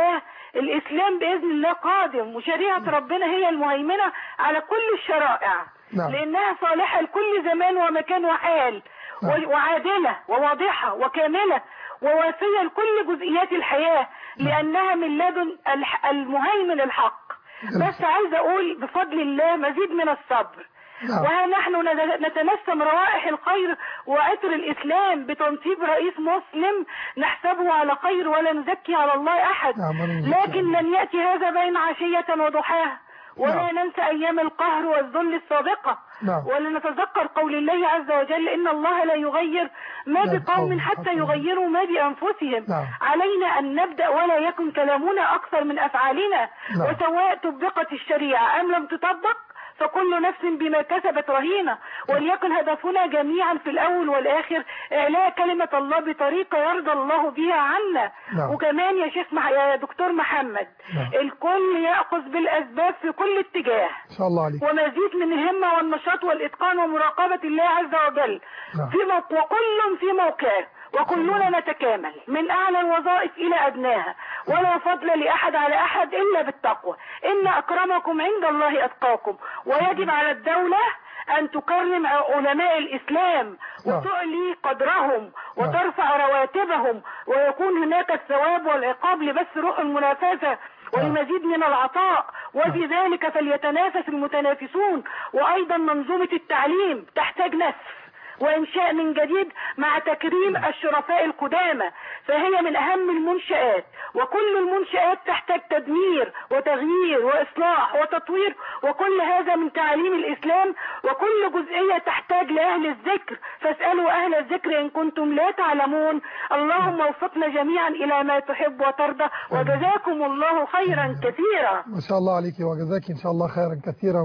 الاسلام باذن الله قادم وشريعه ربنا هي المهيمنه على كل الشرائع نعم. لانها صالحه لكل زمان ومكان وحال نعم. و- وعادله وواضحه وكامله ووافيه لكل جزئيات الحياه لانها من لدن الح- المهيمن الحق بس عايزه اقول بفضل الله مزيد من الصبر نعم. وها نحن ن- نتنسم روائح الخير وعطر الإسلام بتنصيب رئيس مسلم نحسبه على خير ولا نزكي على الله أحد نعم، ولا نزكي لكن على لن يأتي هذا بين عشية وضحاها ولا نعم. ننسى أيام القهر والذل السابقة نعم. ولا نتذكر قول الله عز وجل إن الله لا يغير ما لا بقوم بقوم حتى حتى يغيروا ما بأنفسهم نعم. علينا أن نبدأ ولا يكن كلامنا أكثر من أفعالنا نعم. وسواء طبقت الشريعة أم لم تطبق فكل نفس بما كسبت رهينة وليكن هدفنا جميعا في الأول والآخر إعلاء كلمة الله بطريقة يرضى الله بها عنا نعم. وكمان يا شيخ مح... يا دكتور محمد نعم. الكل يأخذ بالأسباب في كل اتجاه إن شاء الله عليك ومزيد من الهمة والنشاط والإتقان ومراقبة الله عز وجل نعم. في موقع وكل في موقعه وكلنا نتكامل من أعلى الوظائف إلى أدناها ولا فضل لأحد على أحد إلا بالتقوى إن أكرمكم عند الله أتقاكم ويجب على الدولة أن تكرم علماء الإسلام نعم. وتعلي قدرهم وترفع رواتبهم ويكون هناك الثواب والعقاب لبث روح المنافسة والمزيد من العطاء وفي ذلك فليتنافس المتنافسون وأيضا منظومة التعليم تحتاج نسف وإنشاء من جديد مع تكريم الشرفاء القدامى فهي من أهم المنشآت وكل المنشآت تحتاج تدمير وتغيير وإصلاح وتطوير وكل هذا من تعاليم الإسلام وكل جزئية تحتاج لأهل الذكر فاسألوا أهل الذكر إن كنتم لا تعلمون اللهم وفقنا جميعا إلى ما تحب وترضى وجزاكم الله خيرا كثيرا ما شاء الله عليك وجزاك إن شاء الله خيرا كثيرا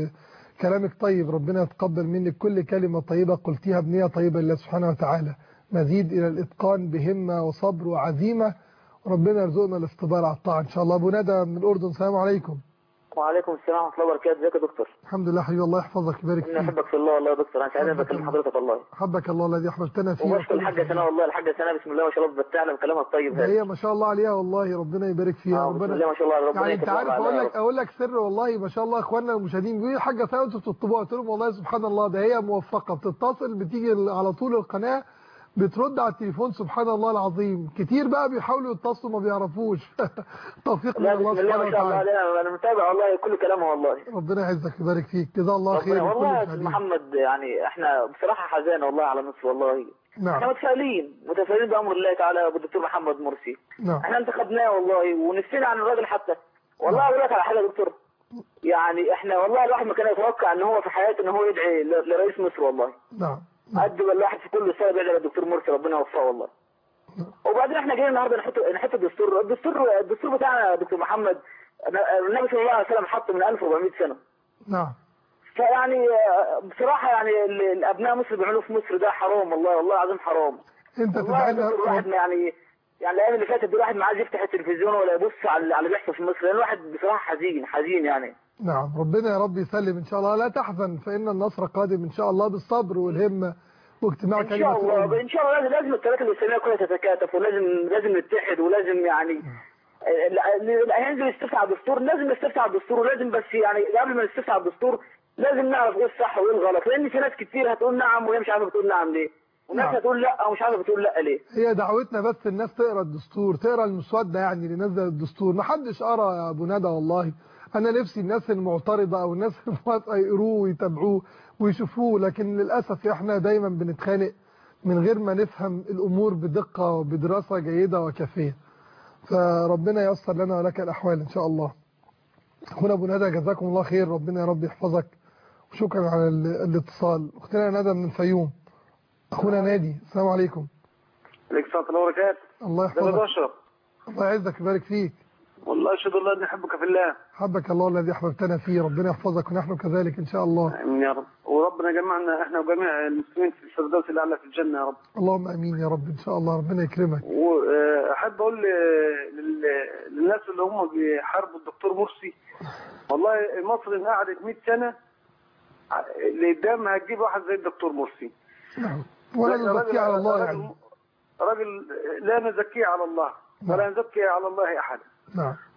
وكلامك طيب ربنا يتقبل منك كل كلمة طيبة قلتيها بنية طيبة لله سبحانه وتعالى مزيد إلى الإتقان بهمة وصبر وعزيمة ربنا يرزقنا الاستبار على الطاعة إن شاء الله أبو ندى من الأردن السلام عليكم وعليكم السلام ورحمه الله وبركاته ازيك يا دكتور الحمد لله حبيبي الله يحفظك يبارك انا فيك احبك في الله والله يا دكتور انا سعيد اني حبك بكلم الله. حضرتك والله حبك الله الذي أحببتنا فيه وبشكر الحاجه سناء والله الحاجه سناء بسم الله ما شاء الله بتعلم كلامها الطيب ده هذا هي ما شاء الله عليها والله ربنا يبارك فيها آه، بسم ربنا الله ما شاء الله ربنا يعني انت يكرمها عارف عليها اقول يا لك رب. اقول لك سر والله ما شاء الله اخواننا المشاهدين بيقولوا حاجه سنه انتوا بتطلبوها قلت لهم والله سبحان الله ده هي موفقه بتتصل بتيجي على طول القناه بترد على التليفون سبحان الله العظيم كتير بقى بيحاولوا يتصلوا ما بيعرفوش توفيق من لا الله بسم الله سبحانه ما شاء الله وتعالى علينا انا متابع والله كل كلامها والله ربنا يعزك ويبارك فيك جزاه الله خير ربنا لكل والله يا استاذ المشاهدين. محمد يعني احنا بصراحه حزان والله على مصر والله احنا نعم متفائلين متفائلين بامر الله تعالى بالدكتور محمد مرسي نعم احنا انتخبناه والله ونفسنا عن الراجل حتى والله اقول لك على حاجه يا دكتور يعني احنا والله الواحد ما كان يتوقع ان هو في حياته ان هو يدعي ل- لرئيس مصر والله نعم قد ما الواحد في كل سنه بيدعي للدكتور مرسي ربنا يوفقه والله وبعدين احنا جايين النهارده نحط نحط الدستور الدستور الدستور بتاعنا يا دكتور محمد النبي صلى الله عليه وسلم حطه من 1400 سنه نعم فيعني آه، بصراحه يعني ال- الابناء مصر بيعملوه في مصر ده حرام والله والله العظيم حرام انت والله يا تدعي دكتور الواحد ما يعني يعني الايام اللي فاتت دي الواحد ما عايز يفتح التلفزيون ولا يبص على على اللي بيحصل في مصر لان الواحد بصراحه حزين حزين يعني نعم ربنا يا رب يسلم ان شاء الله لا تحزن فان النصر قادم ان شاء الله بالصبر والهمه واجتماع ان كلمه شاء الله الأمة. ان شاء الله لازم لازم التراكم الاسلاميه كلها تتكاتف ولازم لازم نتحد ولازم يعني اللي هينزل يستفتح على الدستور لازم نستفتح على الدستور ولازم بس يعني قبل ما نستفتح على الدستور لازم نعرف ايه الصح وايه الغلط لان في ناس كتير هتقول نعم وهي مش عارفه بتقول نعم ليه وناس نعم. هتقول لا ومش عارفه بتقول لا ليه هي دعوتنا بس الناس تقرا الدستور تقرا المسوده يعني اللي نزل الدستور ما حدش قرا يا ابو ندى والله انا نفسي الناس المعترضه او الناس الموافقه يقروه ويتابعوه ويشوفوه لكن للاسف احنا دايما بنتخانق من غير ما نفهم الامور بدقه وبدراسه جيده وكافيه فربنا ييسر لنا ولك الاحوال ان شاء الله اخونا ابو ندى جزاكم الله خير ربنا يا رب يحفظك وشكرا على ال- الاتصال اختنا ندى من الفيوم اخونا نادي السلام عليكم عليك السلام ورحمة الله وبركاته الله ازيك يا يحفظك اشرف الله يعزك ويبارك فيك والله اشهد الله اني احبك في الله حبك الله الذي احببتنا فيه ربنا يحفظك ونحن كذلك ان شاء الله امين يا رب وربنا يجمعنا احنا وجميع المسلمين في الفردوس الاعلى في الجنه يا رب اللهم امين يا رب ان شاء الله ربنا يكرمك واحب اقول ل- لل- للناس اللي هم بيحاربوا الدكتور مرسي والله مصر ان قعدت 100 سنه ع- اللي قدام هتجيب واحد زي الدكتور مرسي نعم ولا نزكي على الله راجل- يعني راجل لا نزكيه على الله ولا نزكي على الله احدا نعم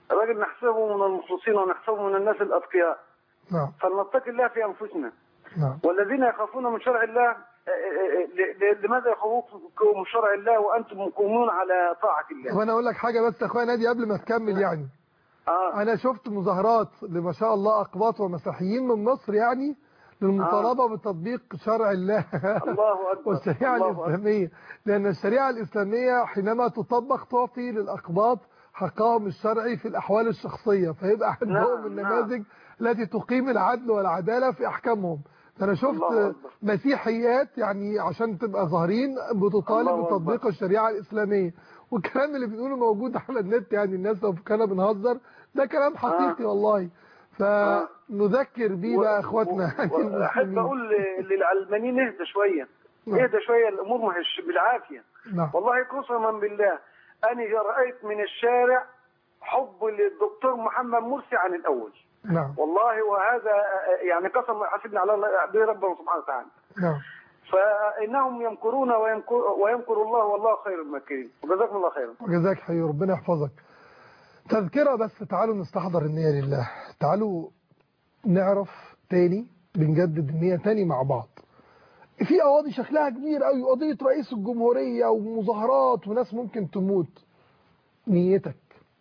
الراجل نحسبه من المخلصين ونحسبه من الناس الاتقياء نعم فلنتقي الله في انفسنا نعم والذين يخافون من شرع الله آه، آه، آه، ل- ل- لماذا يخوفكم من شرع الله وانتم مقيمون على طاعه الله؟ وانا اقول لك حاجه بس يا اخويا نادي قبل ما تكمل يعني اه انا شفت مظاهرات لما شاء الله اقباط ومسيحيين من مصر يعني للمطالبه بتطبيق شرع الله الله اكبر والشريعه الله أكبر. الاسلاميه لان الشريعه الاسلاميه حينما تطبق تعطي للاقباط حقهم الشرعي في الاحوال الشخصيه فيبقى عندهم نعم، النماذج التي تقيم العدل والعداله في احكامهم انا شفت الله أكبر. مسيحيات يعني عشان تبقى ظاهرين بتطالب الله أكبر. بتطبيق الشريعه الاسلاميه والكلام اللي بنقوله موجود على النت يعني الناس لو كنا بنهزر ده كلام حقيقي والله فنذكر بيه بقى اخواتنا يعني احب المسلمين اقول ل- للعلمانيين اهدى شويه نعم. اهدى شويه الامور ما هيش بالعافيه نعم والله قسما بالله انا رايت من الشارع حب للدكتور محمد مرسي عن الاول نعم والله وهذا يعني قسم حسبنا على الله به ربنا سبحانه وتعالى نعم فانهم يمكرون ويمكر, ويمكر الله والله خير الماكرين وجزاكم الله خيرا وجزاك حي ربنا يحفظك تذكرة بس تعالوا نستحضر النية لله تعالوا نعرف تاني بنجدد النية تاني مع بعض في قواضي شكلها كبير قوي قضية رئيس الجمهورية ومظاهرات وناس ممكن تموت نيتك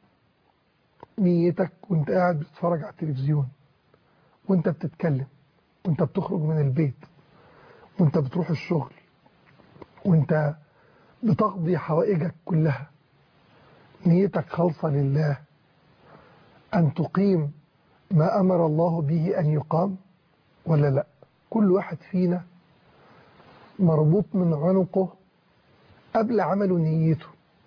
نيتك وانت قاعد بتتفرج على التلفزيون وانت بتتكلم وانت بتخرج من البيت وانت بتروح الشغل وانت بتقضي حوائجك كلها نيتك خالصة لله أن تقيم ما أمر الله به أن يقام ولا لا كل واحد فينا مربوط من عنقه قبل عمله نيته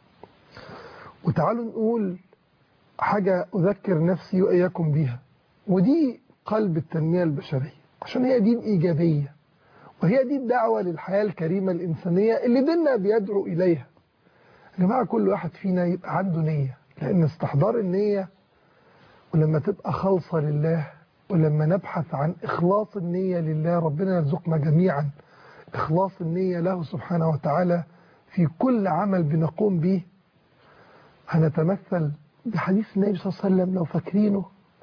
وتعالوا نقول حاجة أذكر نفسي وإياكم بيها ودي قلب التنمية البشرية عشان هي دين إيجابية وهي دي الدعوة للحياة الكريمة الإنسانية اللي ديننا بيدعو إليها يا جماعة كل واحد فينا يبقى عنده نية لأن استحضار النية ولما تبقى خالصة لله ولما نبحث عن إخلاص النية لله ربنا يرزقنا جميعا إخلاص النية له سبحانه وتعالى في كل عمل بنقوم به هنتمثل بحديث النبي صلى الله عليه وسلم لو فاكرينه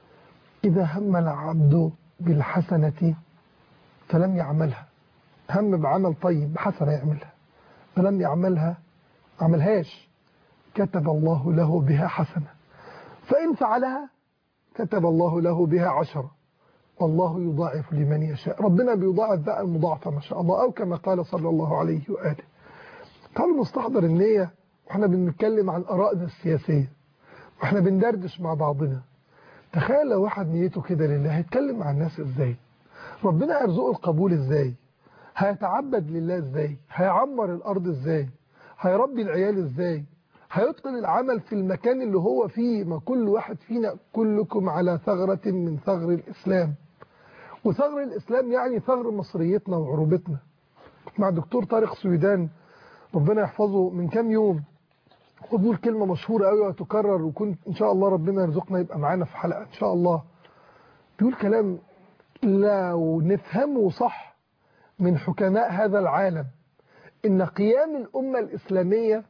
إذا هم العبد بالحسنة فلم يعملها هم بعمل طيب بحسنة يعملها فلم يعملها عملهاش كتب الله له بها حسنة فإن فعلها كتب الله له بها عشرة والله يضاعف لمن يشاء ربنا بيضاعف بقى المضاعفة ما شاء الله أو كما قال صلى الله عليه وآله تعالوا نستحضر النية واحنا بنتكلم عن آرائنا السياسية واحنا بندردش مع بعضنا تخيل لو واحد نيته كده لله هيتكلم مع الناس ازاي ربنا يرزقه القبول ازاي هيتعبد لله ازاي هيعمر الارض ازاي هيربي العيال ازاي هيتقن العمل في المكان اللي هو فيه ما كل واحد فينا كلكم على ثغرة من ثغر الإسلام وثغر الإسلام يعني ثغر مصريتنا وعروبتنا مع دكتور طارق سويدان ربنا يحفظه من كام يوم وبيقول كلمة مشهورة قوي وتكرر وكنت إن شاء الله ربنا يرزقنا يبقى معانا في حلقة إن شاء الله بيقول كلام لو نفهمه صح من حكماء هذا العالم إن قيام الأمة الإسلامية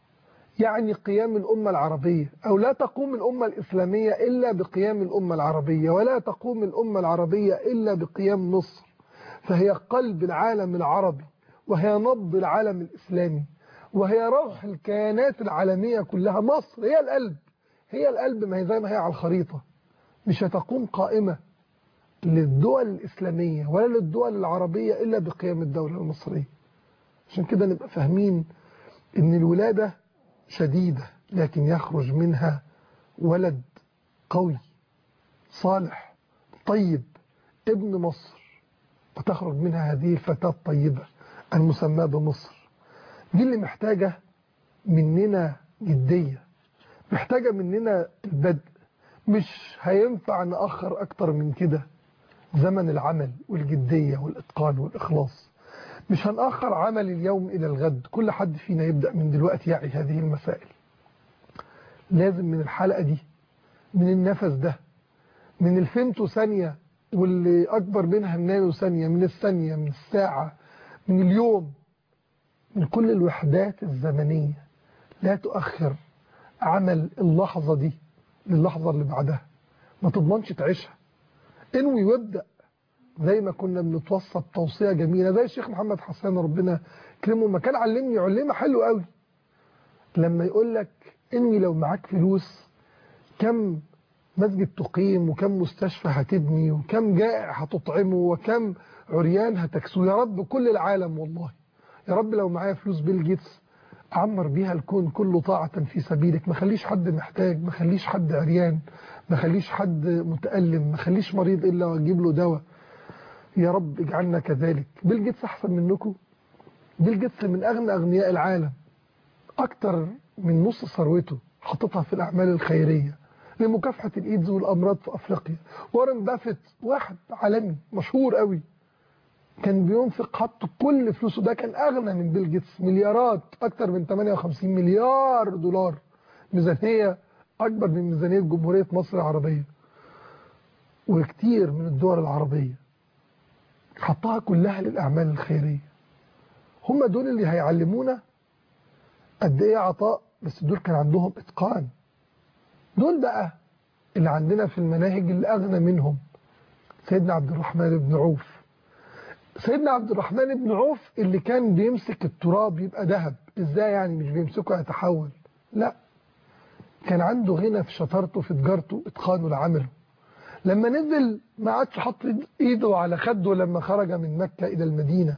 يعني قيام الأمة العربية أو لا تقوم الأمة الإسلامية إلا بقيام الأمة العربية ولا تقوم الأمة العربية إلا بقيام مصر فهي قلب العالم العربي وهي نبض العالم الإسلامي وهي روح الكيانات العالمية كلها مصر هي القلب هي القلب ما هي زي ما هي على الخريطة مش هتقوم قائمة للدول الإسلامية ولا للدول العربية إلا بقيام الدولة المصرية عشان كده نبقى فاهمين إن الولادة شديدة لكن يخرج منها ولد قوي صالح طيب ابن مصر وتخرج منها هذه الفتاة الطيبة المسماة بمصر دي اللي محتاجة مننا جدية محتاجة مننا البدء مش هينفع نأخر أكتر من كده زمن العمل والجدية والإتقان والإخلاص مش هنأخر عمل اليوم إلى الغد كل حد فينا يبدأ من دلوقتي يعي هذه المسائل لازم من الحلقة دي من النفس ده من الفيمتو ثانية واللي أكبر منها النانو ثانية من الثانية من الساعة من اليوم من كل الوحدات الزمنية لا تؤخر عمل اللحظة دي للحظة اللي بعدها ما تضمنش تعيشها انوي وابدأ زي ما كنا بنتوصى بتوصية جميلة زي الشيخ محمد حسان ربنا يكرمه ما كان علمني علمة حلو قوي لما يقول لك انوي لو معاك فلوس كم مسجد تقيم وكم مستشفى هتبني وكم جائع هتطعمه وكم عريان هتكسوه يا رب كل العالم والله يا رب لو معايا فلوس بيل جيتس أعمر بيها الكون كله طاعة في سبيلك ما خليش حد محتاج ما خليش حد عريان ما خليش حد متألم ما خليش مريض إلا وأجيب له دواء يا رب اجعلنا كذلك بيل جيتس أحسن منكم بيل جيتس من أغنى أغنياء العالم أكتر من نص ثروته حطتها في الأعمال الخيرية لمكافحة الإيدز والأمراض في أفريقيا وارن بافيت واحد عالمي مشهور قوي كان بينفق حط كل فلوسه ده كان أغنى من بيل جيتس مليارات أكتر من 58 مليار دولار ميزانية أكبر من ميزانية جمهورية مصر العربية وكتير من الدول العربية حطها كلها للأعمال الخيرية هم دول اللي هيعلمونا قد إيه عطاء بس دول كان عندهم إتقان دول بقى اللي عندنا في المناهج اللي أغنى منهم سيدنا عبد الرحمن بن عوف سيدنا عبد الرحمن بن عوف اللي كان بيمسك التراب يبقى ذهب ازاي يعني مش بيمسكه يتحول لا كان عنده غنى في شطارته في تجارته اتقانه لعمله لما نزل ما عادش حط ايده على خده لما خرج من مكة الى المدينة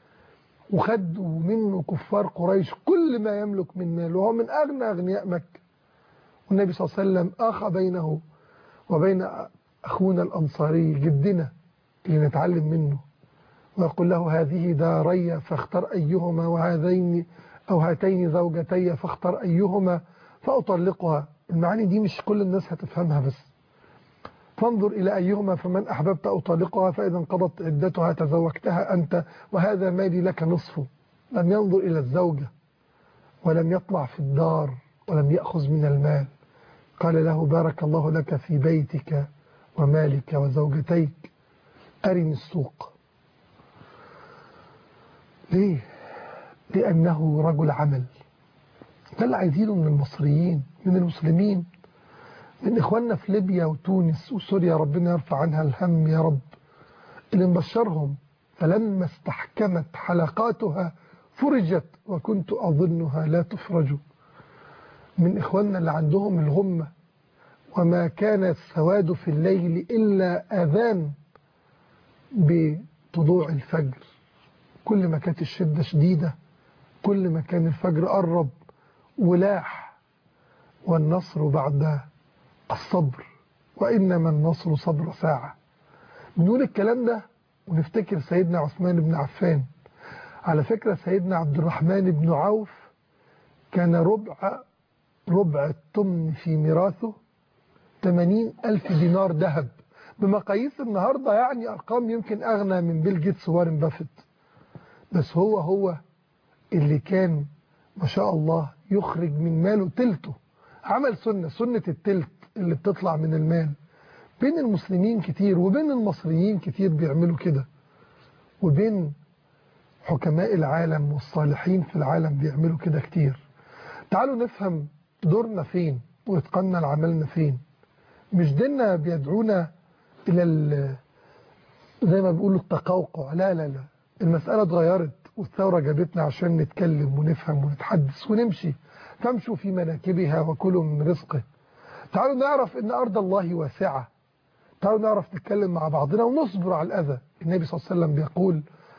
وخد منه كفار قريش كل ما يملك من مال وهو من اغنى اغنياء مكة والنبي صلى الله عليه وسلم اخى بينه وبين اخونا الانصاري جدنا اللي نتعلم منه ويقول له هذه داري فاختر أيهما وهذين أو هاتين زوجتي فاختر أيهما فأطلقها المعاني دي مش كل الناس هتفهمها بس فانظر إلى أيهما فمن أحببت أطلقها فإذا انقضت عدتها تزوجتها أنت وهذا مالي لك نصفه لم ينظر إلى الزوجة ولم يطمع في الدار ولم يأخذ من المال قال له بارك الله لك في بيتك ومالك وزوجتيك أرني السوق ليه؟ لأنه رجل عمل ده اللي عايزينه من المصريين من المسلمين من إخواننا في ليبيا وتونس وسوريا ربنا يرفع عنها الهم يا رب اللي مبشرهم فلما استحكمت حلقاتها فرجت وكنت أظنها لا تفرج من إخواننا اللي عندهم الغمة وما كان السواد في الليل إلا أذان بطلوع الفجر كل ما كانت الشدة شديدة كل ما كان الفجر قرب ولاح والنصر بعد الصبر وإنما النصر صبر ساعة بنقول الكلام ده ونفتكر سيدنا عثمان بن عفان على فكرة سيدنا عبد الرحمن بن عوف كان ربع ربع التمن في ميراثه 80 ألف دينار ذهب بمقاييس النهاردة يعني أرقام يمكن أغنى من بيل جيتس وارن بافيت بس هو هو اللي كان ما شاء الله يخرج من ماله تلته عمل سنة سنة التلت اللي بتطلع من المال بين المسلمين كتير وبين المصريين كتير بيعملوا كده وبين حكماء العالم والصالحين في العالم بيعملوا كده كتير تعالوا نفهم دورنا فين واتقنا لعملنا فين مش ديننا بيدعونا الى زي ما بيقولوا التقوقع لا لا لا المسألة اتغيرت والثورة جابتنا عشان نتكلم ونفهم ونتحدث ونمشي فامشوا في مناكبها وكلوا من رزقه تعالوا نعرف ان ارض الله واسعة تعالوا نعرف نتكلم مع بعضنا ونصبر على الاذى النبي صلى الله عليه وسلم بيقول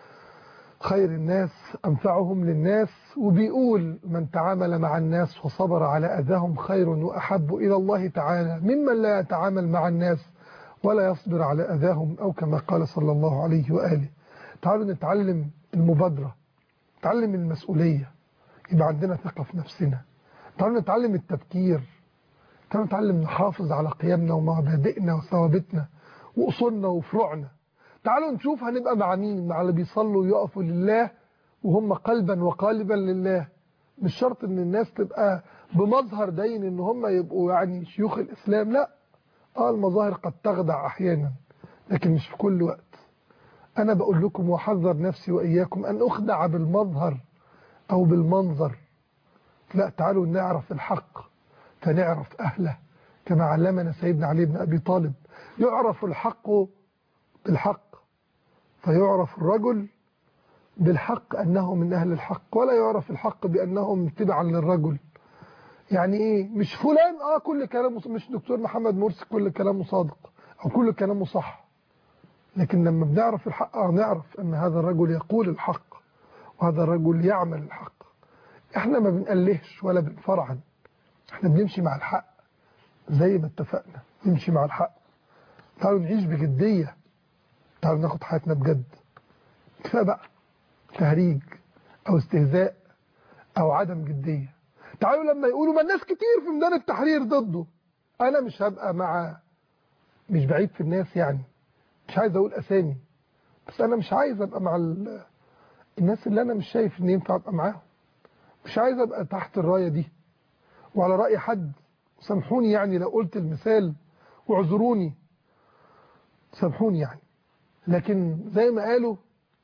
خير الناس أنفعهم للناس وبيقول من تعامل مع الناس وصبر على أذاهم خير وأحب إلى الله تعالى ممن لا يتعامل مع الناس ولا يصبر على أذاهم أو كما قال صلى الله عليه وآله تعالوا نتعلم المبادرة نتعلم المسؤولية يبقى عندنا ثقة في نفسنا تعالوا نتعلم التفكير تعالوا نتعلم نحافظ على قيمنا ومبادئنا وثوابتنا وأصولنا وفروعنا تعالوا نشوف هنبقى مع مين مع اللي بيصلوا ويقفوا لله وهم قلبا وقالبا لله مش شرط ان الناس تبقى بمظهر دين ان هم يبقوا يعني شيوخ الاسلام لا اه المظاهر قد تخدع احيانا لكن مش في كل وقت انا بقول لكم واحذر نفسي واياكم ان اخدع بالمظهر او بالمنظر لا تعالوا نعرف الحق فنعرف اهله كما علمنا سيدنا علي بن أبي طالب يعرف الحق بالحق فيعرف الرجل بالحق أنه من أهل الحق ولا يعرف الحق بأنهم تبعا للرجل يعني إيه مش فلان آه كل كلامه مش دكتور محمد مرسي كل كلامه صادق أو كل كلامه صح لكن لما بنعرف الحق آه نعرف أن هذا الرجل يقول الحق وهذا الرجل يعمل الحق احنا ما بنقلهش ولا بنفرعن احنا بنمشي مع الحق زي ما اتفقنا نمشي مع الحق تعالوا نعيش بجدية تعالوا ناخد حياتنا بجد كفايه بقى تهريج او استهزاء او عدم جدية تعالوا لما يقولوا ما الناس كتير في ميدان التحرير ضده انا مش هبقى مع مش بعيد في الناس يعني مش عايز اقول اسامي بس انا مش عايز ابقى مع ال... الناس اللي انا مش شايف ان ينفع ابقى معاهم مش عايز ابقى تحت الرايه دي وعلى راي حد سامحوني يعني لو قلت المثال واعذروني سامحوني يعني لكن زي ما قالوا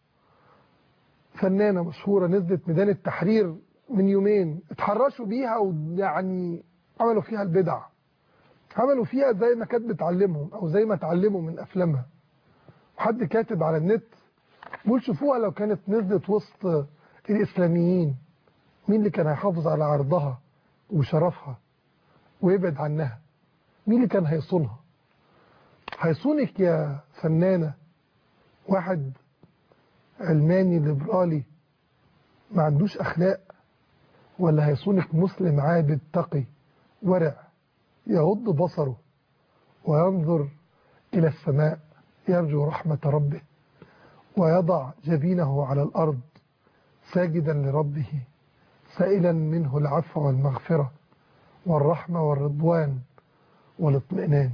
فنانة مشهورة نزلت ميدان التحرير من يومين اتحرشوا بيها ويعني عملوا فيها البدع عملوا فيها زي ما كانت بتعلمهم او زي ما اتعلموا من افلامها وحد كاتب على النت بيقول شوفوها لو كانت نزلت وسط الاسلاميين مين اللي كان هيحافظ على عرضها وشرفها ويبعد عنها مين اللي كان هيصونها هيصونك يا فنانة واحد علماني ليبرالي ما عندوش أخلاق ولا هيصونك مسلم عابد تقي ورع يغض بصره وينظر إلى السماء يرجو رحمة ربه ويضع جبينه على الأرض ساجدا لربه سائلا منه العفو والمغفرة والرحمة والرضوان والاطمئنان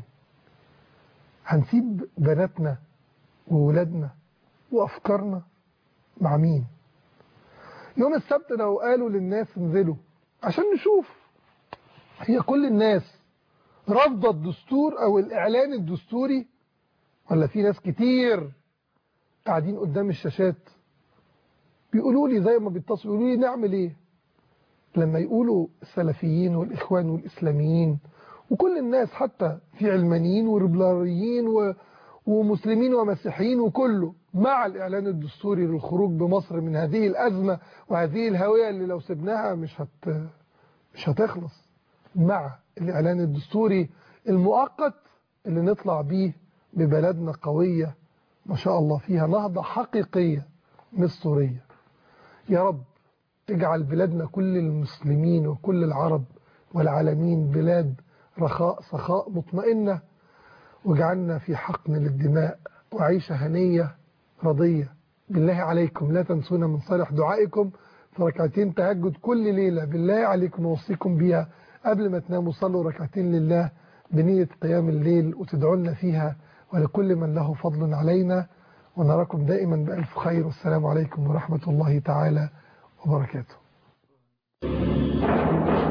هنسيب بناتنا وولادنا وأفكارنا مع مين يوم السبت لو قالوا للناس انزلوا عشان نشوف هي كل الناس رافضة الدستور أو الإعلان الدستوري ولا في ناس كتير قاعدين قدام الشاشات بيقولوا لي زي ما بيتصلوا يقولوا لي نعمل ايه لما يقولوا السلفيين والإخوان والإسلاميين وكل الناس حتى في علمانيين وربلاريين و... ومسلمين ومسيحيين وكله مع الإعلان الدستوري للخروج بمصر من هذه الأزمة وهذه الهوية اللي لو سبناها مش هت... مش هتخلص مع الإعلان الدستوري المؤقت اللي نطلع بيه ببلدنا قوية ما شاء الله فيها نهضة حقيقية مش صورية يا رب اجعل بلادنا كل المسلمين وكل العرب والعالمين بلاد رخاء سخاء مطمئنة واجعلنا في حقن للدماء وعيشة هنية رضية بالله عليكم لا تنسونا من صالح دعائكم في ركعتين تهجد كل ليلة بالله عليكم ووصيكم بيها قبل ما تناموا صلوا ركعتين لله بنية قيام الليل وتدعونا فيها ولكل من له فضل علينا ونراكم دائما بألف خير والسلام عليكم ورحمة الله تعالى وبركاته